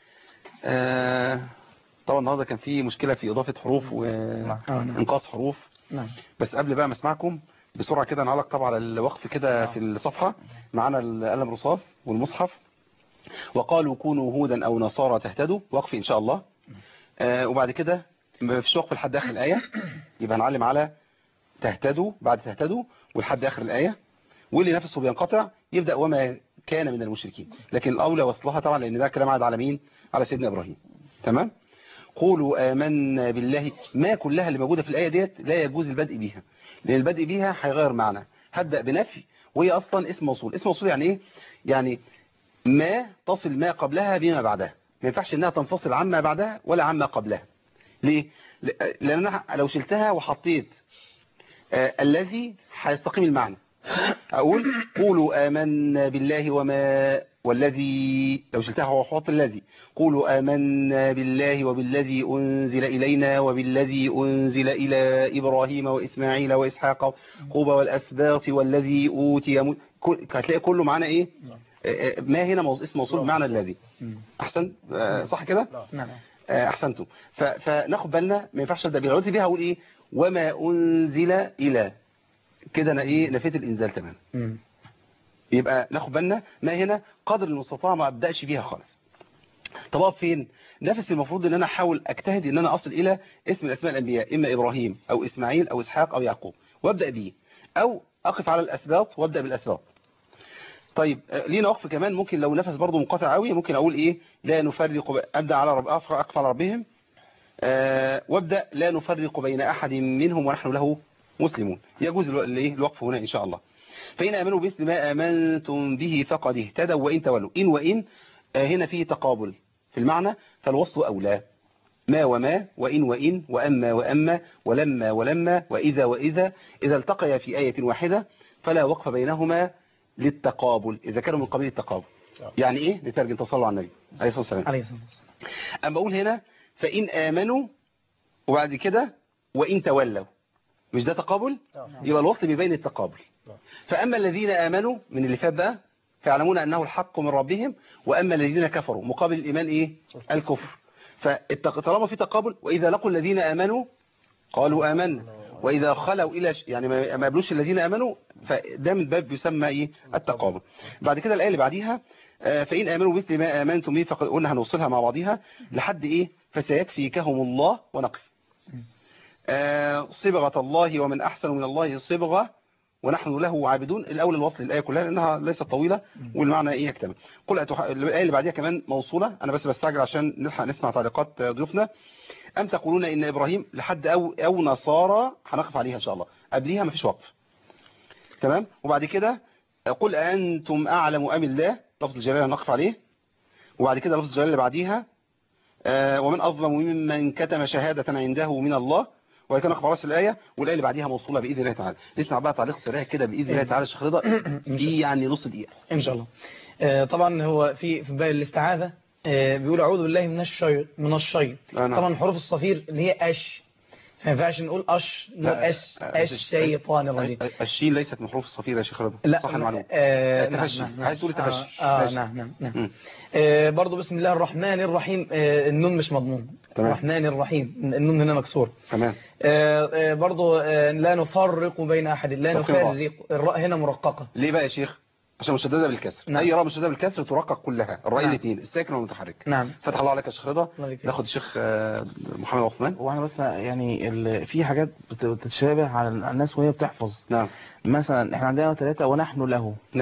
Speaker 2: آه طبعا النهارده كان في مشكله في اضافه حروف وانقاص حروف
Speaker 3: نعم
Speaker 2: بس قبل بقى ما اسمعكم بسرعه كده نعلق طبعا على الوقف كده في الصفحه معانا القلم الرصاص والمصحف وقالوا كونوا هودا او نصارى تهتدوا وقف ان شاء الله آه وبعد كده ما فيش وقف لحد اخر الايه يبقى هنعلم على تهتدوا بعد تهتدوا ولحد اخر الايه واللي نفسه بينقطع يبدا وما كان من المشركين لكن الاولى وصلها طبعا لان ده كلام عاد على مين على سيدنا ابراهيم تمام قولوا آمنا بالله ما كلها اللي موجودة في الآية ديت لا يجوز البدء بيها لأن البدء بيها هيغير معنى هبدأ بنفي وهي أصلا اسم موصول اسم موصول يعني إيه يعني ما تصل ما قبلها بما بعدها ما ينفعش إنها تنفصل عما بعدها ولا عما قبلها ليه ل- لأن أنا لو شلتها وحطيت آه الذي هيستقيم المعنى أقول قولوا آمنا بالله وما والذي لو شلتها هو حط الذي قولوا آمنا بالله وبالذي أنزل إلينا وبالذي أنزل إلى إبراهيم وإسماعيل وإسحاق قوبة والأسباط والذي أوتي مو- كل- هتلاقي كله معانا إيه آه، آه، ما هنا موز- اسم موصول بمعنى الذي أحسن آه، صح كده
Speaker 3: نعم
Speaker 2: آه، احسنتم ف- فناخد بالنا ما ينفعش ابدا بيها لو قلت بيها اقول ايه وما انزل الى كده انا ايه نفيت الانزال تماما يبقى ناخد بالنا ما هنا قدر المستطاع ما ابداش بيها خالص طب اقف فين نفس المفروض ان انا احاول اجتهد ان انا اصل الى اسم من اسماء الانبياء اما ابراهيم او اسماعيل او اسحاق او يعقوب وابدا بيه او اقف على الاسباط وابدا بالاسباط طيب آه، لينا وقف كمان ممكن لو نفس برضه منقطع قوي ممكن اقول ايه لا نفرق ب- ابدا على رب أقف أقف على ربهم آه، وابدا لا نفرق بين احد منهم ونحن له مسلمون يجوز الو- الايه الوقف هنا ان شاء الله فإن آمنوا بمثل ما آمنتم به فقد اهتدوا وإن تولوا إن وإن آه، هنا فيه تقابل في المعنى فالوصل أولى ما وما وإن وإن وأما وأما ولما ولما وإذا وإذا إذا التقيا في آية واحدة فلا وقف بينهما للتقابل إذا كانوا من قبيل التقابل يعني إيه نترجم تصلوا على النبي عليه الصلاة والسلام
Speaker 3: عليه الصلاة والسلام
Speaker 2: أما بقول هنا فإن آمنوا وبعد كده وإن تولوا مش ده تقابل يبقى الوصل بيبين التقابل فأما الذين آمنوا من اللي فات بقى فيعلمون أنه الحق من ربهم وأما الذين كفروا مقابل الإيمان إيه الكفر فطالما في تقابل وإذا لقوا الذين آمنوا قالوا آمنا وإذا خلوا إلى ش... يعني ما ما يقبلوش الذين آمنوا فده من باب يسمى إيه التقابل بعد كده الآية اللي بعديها آه، فإن آمنوا مثل ما آمنتم به فقد قلنا هنوصلها مع بعضيها لحد إيه فسيكفيكهم الله ونقف آه، صبغة الله ومن أحسن من الله صبغة ونحن له عابدون الأول الوصل الآية كلها لأنها ليست طويلة والمعنى إيه يكتمل قل أتح... الآية اللي بعديها كمان موصولة أنا بس بستعجل عشان نلحق نسمع تعليقات ضيوفنا أم تقولون إن إبراهيم لحد أو, أو نصارى هنقف عليها إن شاء الله قبليها مفيش وقف تمام وبعد كده قل أنتم أعلم أم الله لفظ الجلالة هنقف عليه وبعد كده لفظ الجلالة اللي بعديها آه، ومن أظلم ممن كتم شهادة عنده من الله وهي كان خلاص الآية والآية اللي بعديها موصولة بإذن الله تعالى نسمع بقى تعليق سريع كده بإذن الله تعالى الشيخ رضا في يعني نص دقيقة
Speaker 3: إن شاء الله آه، طبعا هو في في باب الاستعاذة آه، بيقول أعوذ بالله من الشيط من الشيط
Speaker 2: آه، نعم.
Speaker 3: طبعا حروف الصفير اللي هي أش ما ينفعش نقول أش نقول
Speaker 2: لا،
Speaker 3: أش
Speaker 2: آه،
Speaker 3: أش الشيطان الرجيم
Speaker 2: الشين ليست من حروف الصفير يا شيخ رضا
Speaker 3: لا
Speaker 2: صح المعلومة
Speaker 3: آه نعم
Speaker 2: التفشي
Speaker 3: نعم نعم.
Speaker 2: عايز تقول التفشي
Speaker 3: آه, آه
Speaker 2: ماشي.
Speaker 3: نعم نعم نعم
Speaker 2: مم.
Speaker 3: آه برضو بسم الله الرحمن الرحيم آه النون مش مضمون
Speaker 2: تمام.
Speaker 3: الرحمن الرحيم النون هنا مكسور
Speaker 2: تمام
Speaker 3: آه آه برضو آه لا نفرق بين أحد لا
Speaker 2: تفخيم الراء.
Speaker 3: نفرق الراء هنا مرققة
Speaker 2: ليه بقى يا شيخ عشان مشددة بالكسر
Speaker 3: نعم.
Speaker 2: أي راء مشددة بالكسر ترقق كلها الراء
Speaker 3: نعم.
Speaker 2: الاثنين الساكن والمتحرك
Speaker 3: نعم
Speaker 2: فتح الله عليك يا شيخ رضا
Speaker 3: الله يبارك فيك.
Speaker 2: ناخد الشيخ آه، محمد عثمان
Speaker 18: وانا بس يعني ال- في حاجات بت- بتتشابه على الناس وهي بتحفظ
Speaker 2: نعم
Speaker 18: مثلا احنا عندنا ثلاثة ونحن له
Speaker 2: نعم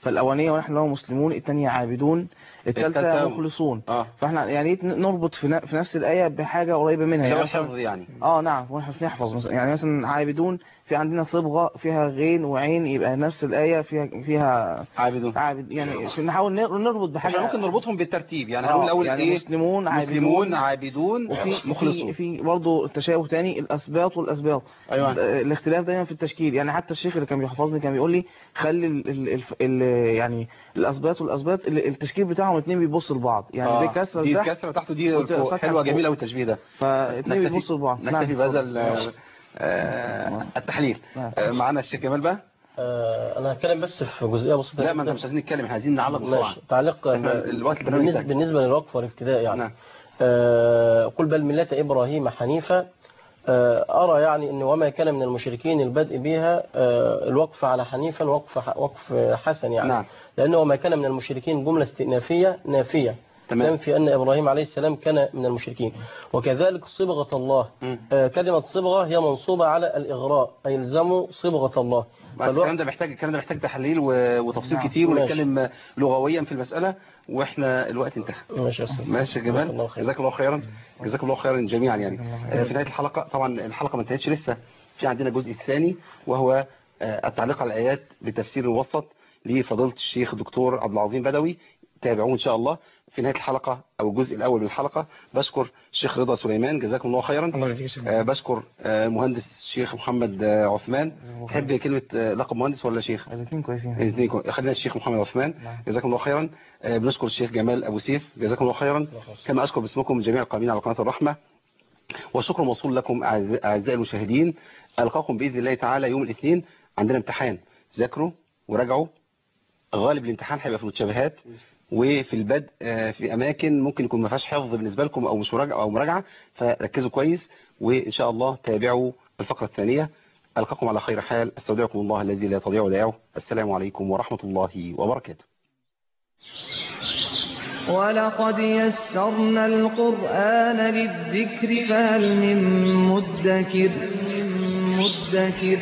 Speaker 18: فالاولانيه ونحن له مسلمون الثانيه عابدون الثالثه
Speaker 2: التالتة-
Speaker 18: مخلصون
Speaker 2: اه
Speaker 18: فاحنا يعني إيه نربط في ن- في نفس الايه بحاجه قريبه منها
Speaker 2: اللي هو
Speaker 18: يعني مثلا
Speaker 2: الحفظ يعني
Speaker 18: اه نعم ونحن نحفظ مثلا يعني مثلا عابدون في عندنا صبغه فيها غين وعين يبقى نفس الايه فيها فيها
Speaker 2: عابدون
Speaker 18: عابد يعني نحاول نر- نربط بحاجه
Speaker 2: احنا ممكن نربطهم بالترتيب يعني
Speaker 18: آه،
Speaker 2: هنقول الاول
Speaker 18: يعني
Speaker 2: ايه
Speaker 18: مسلمون عابدون
Speaker 2: مسلمون عابدون
Speaker 18: وفي
Speaker 2: مخلصون
Speaker 18: في في برضه تشابه تاني الاسباط والاسباط
Speaker 2: أيوة.
Speaker 18: آه، الاختلاف دايما في التشكيل يعني حتى الشيخ اللي كان بيحفظني كان بيقول لي خلي ال ال ال ال يعني الاسباط والاسباط ال- التشكيل بتاعهم الاثنين بيبصوا لبعض يعني
Speaker 2: آه،
Speaker 18: دي كسره
Speaker 2: دي
Speaker 18: تحت
Speaker 2: الكسره تحته دي
Speaker 18: وت-
Speaker 2: فوق.
Speaker 18: فتحة
Speaker 2: حلوه
Speaker 18: فوق.
Speaker 2: جميله قوي التشبيه ده
Speaker 18: فالاثنين
Speaker 2: نكتفي-
Speaker 18: بيبصوا لبعض
Speaker 2: نكتفي بهذا ال-
Speaker 18: اتفضل.
Speaker 2: آه، التحليل آه، معانا الشيخ جمال بقى
Speaker 19: آه، انا هتكلم بس في جزئيه بسيطه
Speaker 2: لا ما
Speaker 19: جداً.
Speaker 2: انت مش عايزين نتكلم احنا عايزين نعلق بسرعه
Speaker 19: ماشي تعليق
Speaker 2: إحنا الوقت البرنامج
Speaker 19: بالنسبه,
Speaker 2: انتهى.
Speaker 19: بالنسبة للوقف والابتداء يعني
Speaker 2: نعم.
Speaker 19: آه قل بل ملة إبراهيم حنيفا آه أرى يعني أن وما كان من المشركين البدء بها آه الوقف على حنيفا وقف ح- وقف حسن يعني
Speaker 2: نعم.
Speaker 19: لأنه وما كان من المشركين جملة استئنافية نافية
Speaker 2: تمام.
Speaker 19: تنفي أن إبراهيم عليه السلام كان من المشركين وكذلك صبغة الله آه كلمة صبغة هي منصوبة على الإغراء أي يلزموا صبغة الله
Speaker 2: بس
Speaker 19: فالوقف-
Speaker 2: الكلام ده محتاج الكلام ده محتاج تحليل و- وتفصيل
Speaker 19: نعم.
Speaker 2: كتير
Speaker 19: ماشي.
Speaker 2: ونتكلم لغويا في المساله واحنا الوقت انتهى
Speaker 19: ماشي يا أستاذ.
Speaker 2: ماشي يا
Speaker 19: جزاك الله
Speaker 2: جمال
Speaker 19: خير.
Speaker 2: جزاك الله خيرا جزاك الله خيرا جميعا يعني آه، في نهايه الحلقه طبعا الحلقه ما انتهتش لسه في عندنا الجزء الثاني وهو آه، التعليق على الايات بتفسير الموسط لفضيله الشيخ الدكتور عبد العظيم بدوي تابعوه ان شاء الله في نهايه الحلقه او الجزء الاول من الحلقه بشكر الشيخ رضا سليمان جزاكم الله خيرا آه، بشكر آه، المهندس الشيخ محمد آه، عثمان تحب كلمه آه، لقب مهندس ولا شيخ
Speaker 18: الاثنين كويسين
Speaker 2: الاثنين كو- خلينا الشيخ محمد عثمان جزاكم الله خيرا آه، بنشكر الشيخ جمال ابو سيف جزاكم الله خيرا كما اشكر باسمكم جميع القائمين على قناه الرحمه والشكر موصول لكم أعز- اعزائي المشاهدين القاكم باذن الله تعالى يوم الاثنين عندنا امتحان ذاكروا وراجعوا غالب الامتحان هيبقى في المتشابهات وفي البدء آه، في اماكن ممكن يكون ما فيهاش حفظ بالنسبه لكم او مش مراجعه او مراجعه فركزوا كويس وان شاء الله تابعوا الفقره الثانيه القاكم على خير حال استودعكم الله الذي لا تضيع ودائعه السلام عليكم ورحمه الله وبركاته
Speaker 1: ولقد يسرنا القرآن للذكر فهل من مدكر مدكر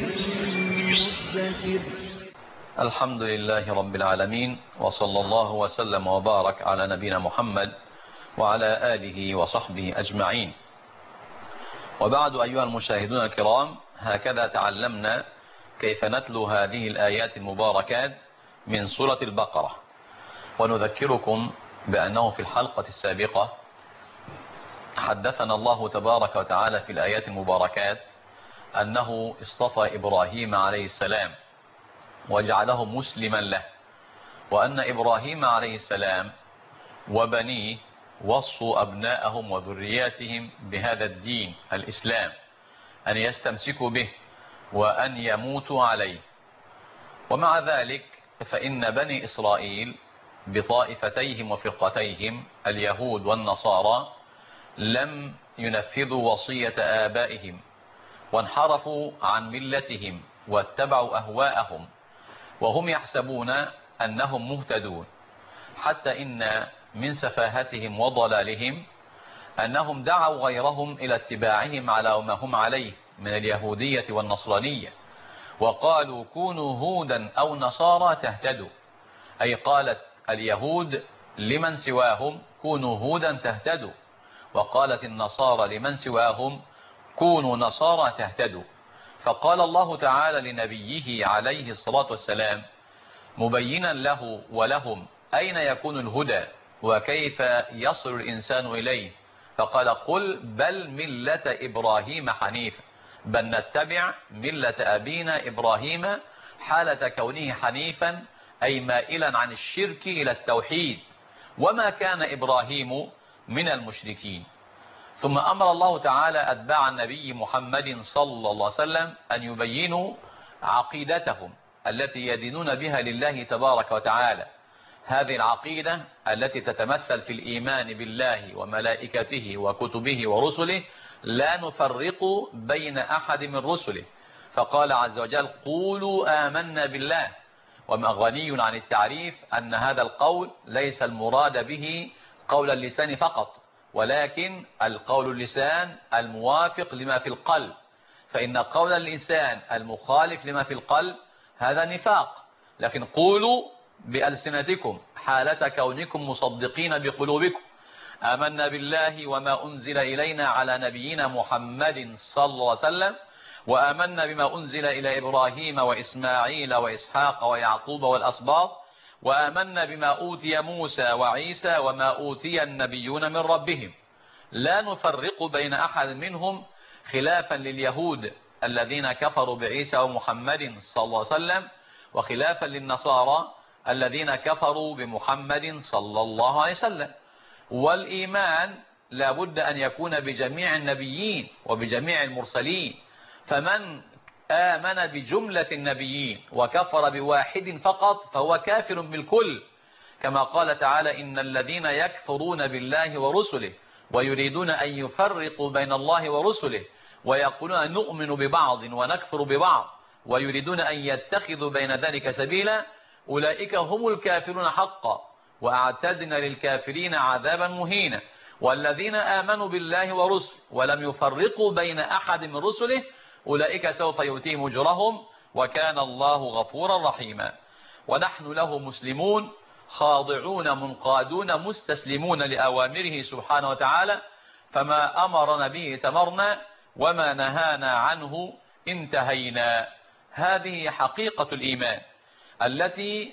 Speaker 1: مدكر
Speaker 20: الحمد لله رب العالمين وصلى الله وسلم وبارك على نبينا محمد وعلى آله وصحبه أجمعين وبعد أيها المشاهدون الكرام هكذا تعلمنا كيف نتلو هذه الآيات المباركات من سورة البقرة ونذكركم بأنه في الحلقة السابقة حدثنا الله تبارك وتعالى في الآيات المباركات أنه اصطفى إبراهيم عليه السلام وجعله مسلما له وأن إبراهيم عليه السلام وبنيه وصوا أبناءهم وذرياتهم بهذا الدين الإسلام أن يستمسكوا به وأن يموتوا عليه ومع ذلك فإن بني إسرائيل بطائفتيهم وفرقتيهم اليهود والنصارى لم ينفذوا وصية آبائهم وانحرفوا عن ملتهم واتبعوا أهواءهم وهم يحسبون أنهم مهتدون حتى إن من سفاهتهم وضلالهم أنهم دعوا غيرهم إلى اتباعهم على ما هم عليه من اليهودية والنصرانية وقالوا كونوا هودا أو نصارى تهتدوا أي قالت اليهود لمن سواهم كونوا هودا تهتدوا وقالت النصارى لمن سواهم كونوا نصارى تهتدوا فقال الله تعالى لنبيه عليه الصلاة والسلام مبينا له ولهم أين يكون الهدى وكيف يصل الإنسان إليه فقال قل بل ملة إبراهيم حنيفا بل نتبع ملة أبينا إبراهيم حالة كونه حنيفا أي مائلا عن الشرك إلى التوحيد وما كان إبراهيم من المشركين ثم أمر الله تعالى أتباع النبي محمد صلى الله عليه وسلم أن يبينوا عقيدتهم التي يدينون بها لله تبارك وتعالى هذه العقيدة التي تتمثل في الإيمان بالله وملائكته وكتبه ورسله لا نفرق بين أحد من رسله فقال عز وجل قولوا آمنا بالله وما غني عن التعريف أن هذا القول ليس المراد به قول اللسان فقط ولكن القول اللسان الموافق لما في القلب فإن قول اللسان المخالف لما في القلب هذا نفاق لكن قولوا بألسنتكم حالة كونكم مصدقين بقلوبكم آمنا بالله وما أنزل إلينا على نبينا محمد صلى الله عليه وسلم وآمنا بما أنزل إلى إبراهيم وإسماعيل وإسحاق ويعقوب والأسباط وآمنا بما أوتي موسى وعيسى وما أوتي النبيون من ربهم لا نفرق بين أحد منهم خلافا لليهود الذين كفروا بعيسى ومحمد صلى الله عليه وسلم وخلافا للنصارى الذين كفروا بمحمد صلى الله عليه وسلم والإيمان لابد أن يكون بجميع النبيين وبجميع المرسلين فمن آمن بجملة النبيين وكفر بواحد فقط فهو كافر بالكل كما قال تعالى إن الذين يكفرون بالله ورسله ويريدون أن يفرقوا بين الله ورسله ويقولون نؤمن ببعض ونكفر ببعض ويريدون أن يتخذوا بين ذلك سبيلا أولئك هم الكافرون حقا وأعتدنا للكافرين عذابا مهينا والذين آمنوا بالله ورسله ولم يفرقوا بين أحد من رسله أولئك سوف يؤتيهم أجرهم وكان الله غفورا رحيما ونحن له مسلمون خاضعون منقادون مستسلمون لأوامره سبحانه وتعالى فما أمرنا به تمرنا وما نهانا عنه انتهينا هذه حقيقة الإيمان التي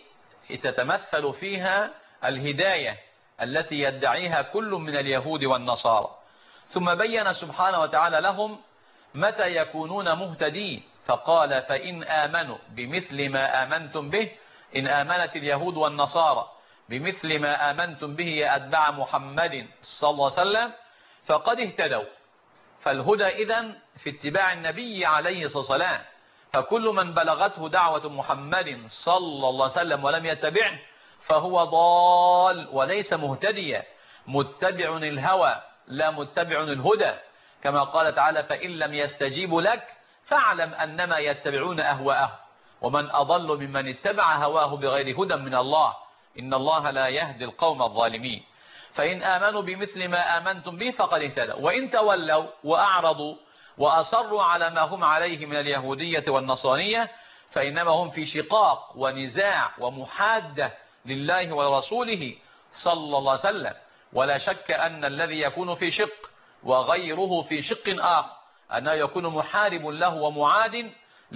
Speaker 20: تتمثل فيها الهداية التي يدعيها كل من اليهود والنصارى ثم بين سبحانه وتعالى لهم متى يكونون مهتدين فقال فإن آمنوا بمثل ما آمنتم به إن آمنت اليهود والنصارى بمثل ما آمنتم به يا أتباع محمد صلى الله عليه وسلم فقد اهتدوا فالهدى إذن في اتباع النبي عليه الصلاة والسلام فكل من بلغته دعوة محمد صلى الله عليه وسلم ولم يتبعه فهو ضال وليس مهتديا متبع الهوى لا متبع الهدى كما قال تعالى فإن لم يستجيبوا لك فاعلم أنما يتبعون أهواءه ومن أضل ممن اتبع هواه بغير هدى من الله إن الله لا يهدي القوم الظالمين فإن آمنوا بمثل ما آمنتم به فقد اهتدوا وإن تولوا وأعرضوا وأصروا على ما هم عليه من اليهودية والنصرانية فإنما هم في شقاق ونزاع ومحادة لله ورسوله صلى الله عليه وسلم ولا شك أن الذي يكون في شق وغيره في شق آخر أنه يكون محارب له ومعاد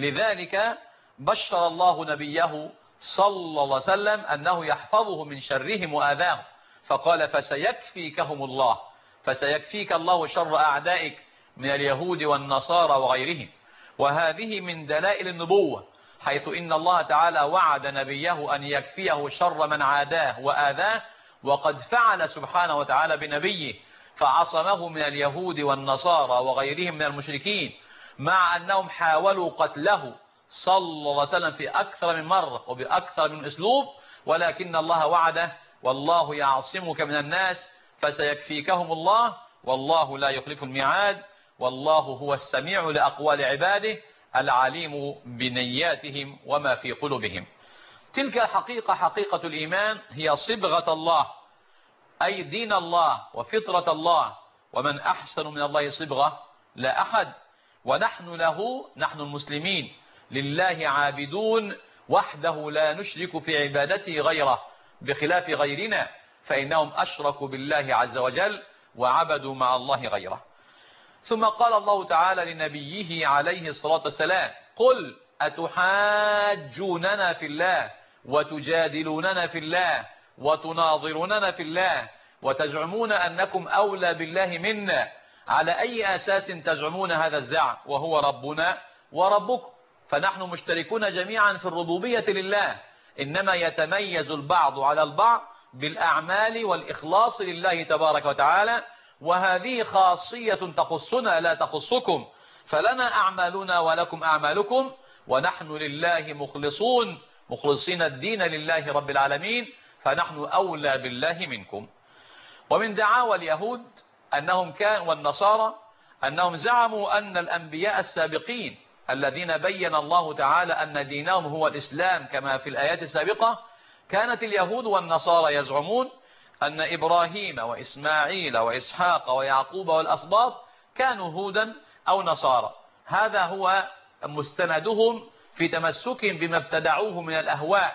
Speaker 20: لذلك بشر الله نبيه صلى الله عليه وسلم أنه يحفظه من شرهم وآذاهم فقال فسيكفيكهم الله فسيكفيك الله شر أعدائك من اليهود والنصارى وغيرهم وهذه من دلائل النبوة حيث إن الله تعالى وعد نبيه أن يكفيه شر من عاداه وآذاه وقد فعل سبحانه وتعالى بنبيه فعصمه من اليهود والنصارى وغيرهم من المشركين مع أنهم حاولوا قتله صلى الله عليه وسلم في أكثر من مرة وبأكثر من أسلوب ولكن الله وعده والله يعصمك من الناس فسيكفيكهم الله والله لا يخلف الميعاد والله هو السميع لأقوال عباده العليم بنياتهم وما في قلوبهم تلك الحقيقة حقيقة الإيمان هي صبغة الله أي دين الله وفطرة الله ومن أحسن من الله صبغة لا أحد ونحن له نحن المسلمين لله عابدون وحده لا نشرك في عبادته غيره بخلاف غيرنا فإنهم أشركوا بالله عز وجل وعبدوا مع الله غيره ثم قال الله تعالى لنبيه عليه الصلاة والسلام قل أتحاجوننا في الله وتجادلوننا في الله وتناظروننا في الله وتزعمون أنكم أولى بالله منا على أي أساس تزعمون هذا الزعم وهو ربنا وربكم فنحن مشتركون جميعا في الربوبية لله إنما يتميز البعض على البعض بالأعمال والإخلاص لله تبارك وتعالى وهذه خاصية تخصنا لا تخصكم فلنا أعمالنا ولكم أعمالكم ونحن لله مخلصون مخلصين الدين لله رب العالمين فنحن أولى بالله منكم ومن دعاوى اليهود أنهم كان والنصارى أنهم زعموا أن الأنبياء السابقين الذين بين الله تعالى أن دينهم هو الإسلام كما في الآيات السابقة كانت اليهود والنصارى يزعمون أن إبراهيم وإسماعيل وإسحاق ويعقوب والأصباط كانوا هودا أو نصارى هذا هو مستندهم في تمسكهم بما ابتدعوه من الأهواء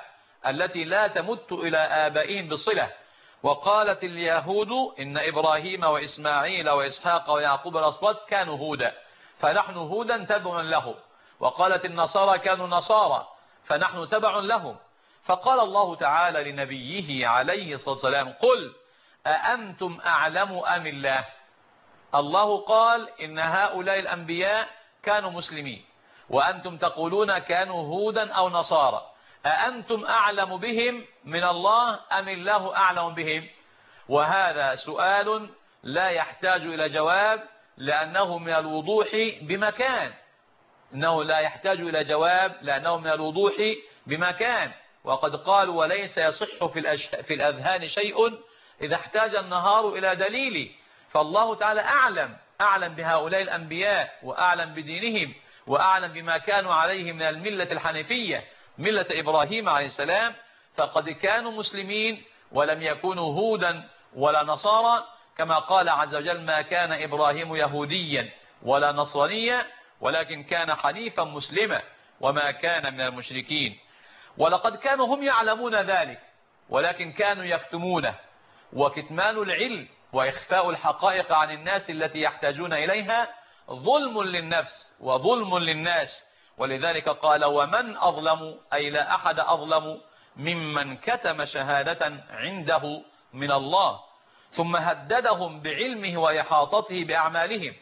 Speaker 20: التي لا تمت إلى آبائهم بصلة وقالت اليهود إن إبراهيم وإسماعيل وإسحاق ويعقوب الأصباط كانوا هودا فنحن هودا تبع لهم وقالت النصارى كانوا نصارى فنحن تبع لهم فقال الله تعالى لنبيه عليه الصلاة والسلام قل أأنتم أعلم أم الله الله قال إن هؤلاء الأنبياء كانوا مسلمين وأنتم تقولون كانوا هودا أو نصارى أأنتم أعلم بهم من الله أم الله أعلم بهم وهذا سؤال لا يحتاج إلى جواب لأنه من الوضوح بمكان إنه لا يحتاج إلى جواب لأنه من الوضوح بمكان وقد قالوا وليس يصح في, الأش... في الأذهان شيء إذا احتاج النهار إلى دليل فالله تعالى أعلم أعلم بهؤلاء الأنبياء وأعلم بدينهم وأعلم بما كانوا عليه من الملة الحنيفية ملة إبراهيم عليه السلام فقد كانوا مسلمين ولم يكونوا هودا ولا نصارى كما قال عز وجل ما كان إبراهيم يهوديا ولا نصرانيا ولكن كان حنيفا مسلما وما كان من المشركين ولقد كانوا هم يعلمون ذلك ولكن كانوا يكتمونه وكتمان العلم وإخفاء الحقائق عن الناس التي يحتاجون إليها ظلم للنفس وظلم للناس ولذلك قال ومن أظلم أي لا أحد أظلم ممن كتم شهادة عنده من الله ثم هددهم بعلمه وإحاطته بأعمالهم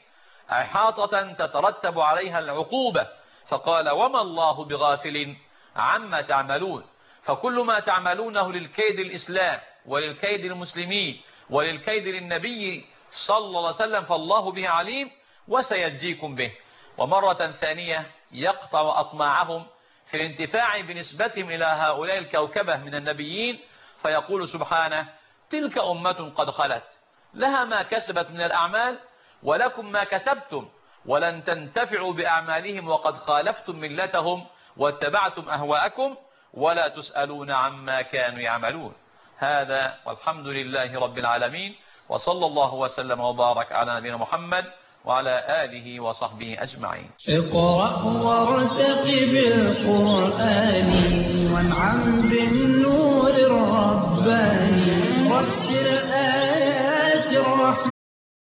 Speaker 20: إحاطة تترتب عليها العقوبة فقال وما الله بغافل عما تعملون فكل ما تعملونه للكيد الإسلام وللكيد المسلمين وللكيد للنبي صلى الله عليه وسلم فالله به عليم وسيجزيكم به ومرة ثانية يقطع أطماعهم في الانتفاع بنسبتهم إلى هؤلاء الكوكبة من النبيين فيقول سبحانه تلك أمة قد خلت لها ما كسبت من الأعمال ولكم ما كسبتم ولن تنتفعوا بأعمالهم وقد خالفتم ملتهم واتبعتم أهواءكم ولا تسألون عما كانوا يعملون هذا والحمد لله رب العالمين وصلى الله وسلم وبارك على نبينا محمد وعلى آله وصحبه أجمعين
Speaker 1: اقرأ وارتقب القرآن وانعم بالنور الرباني رتل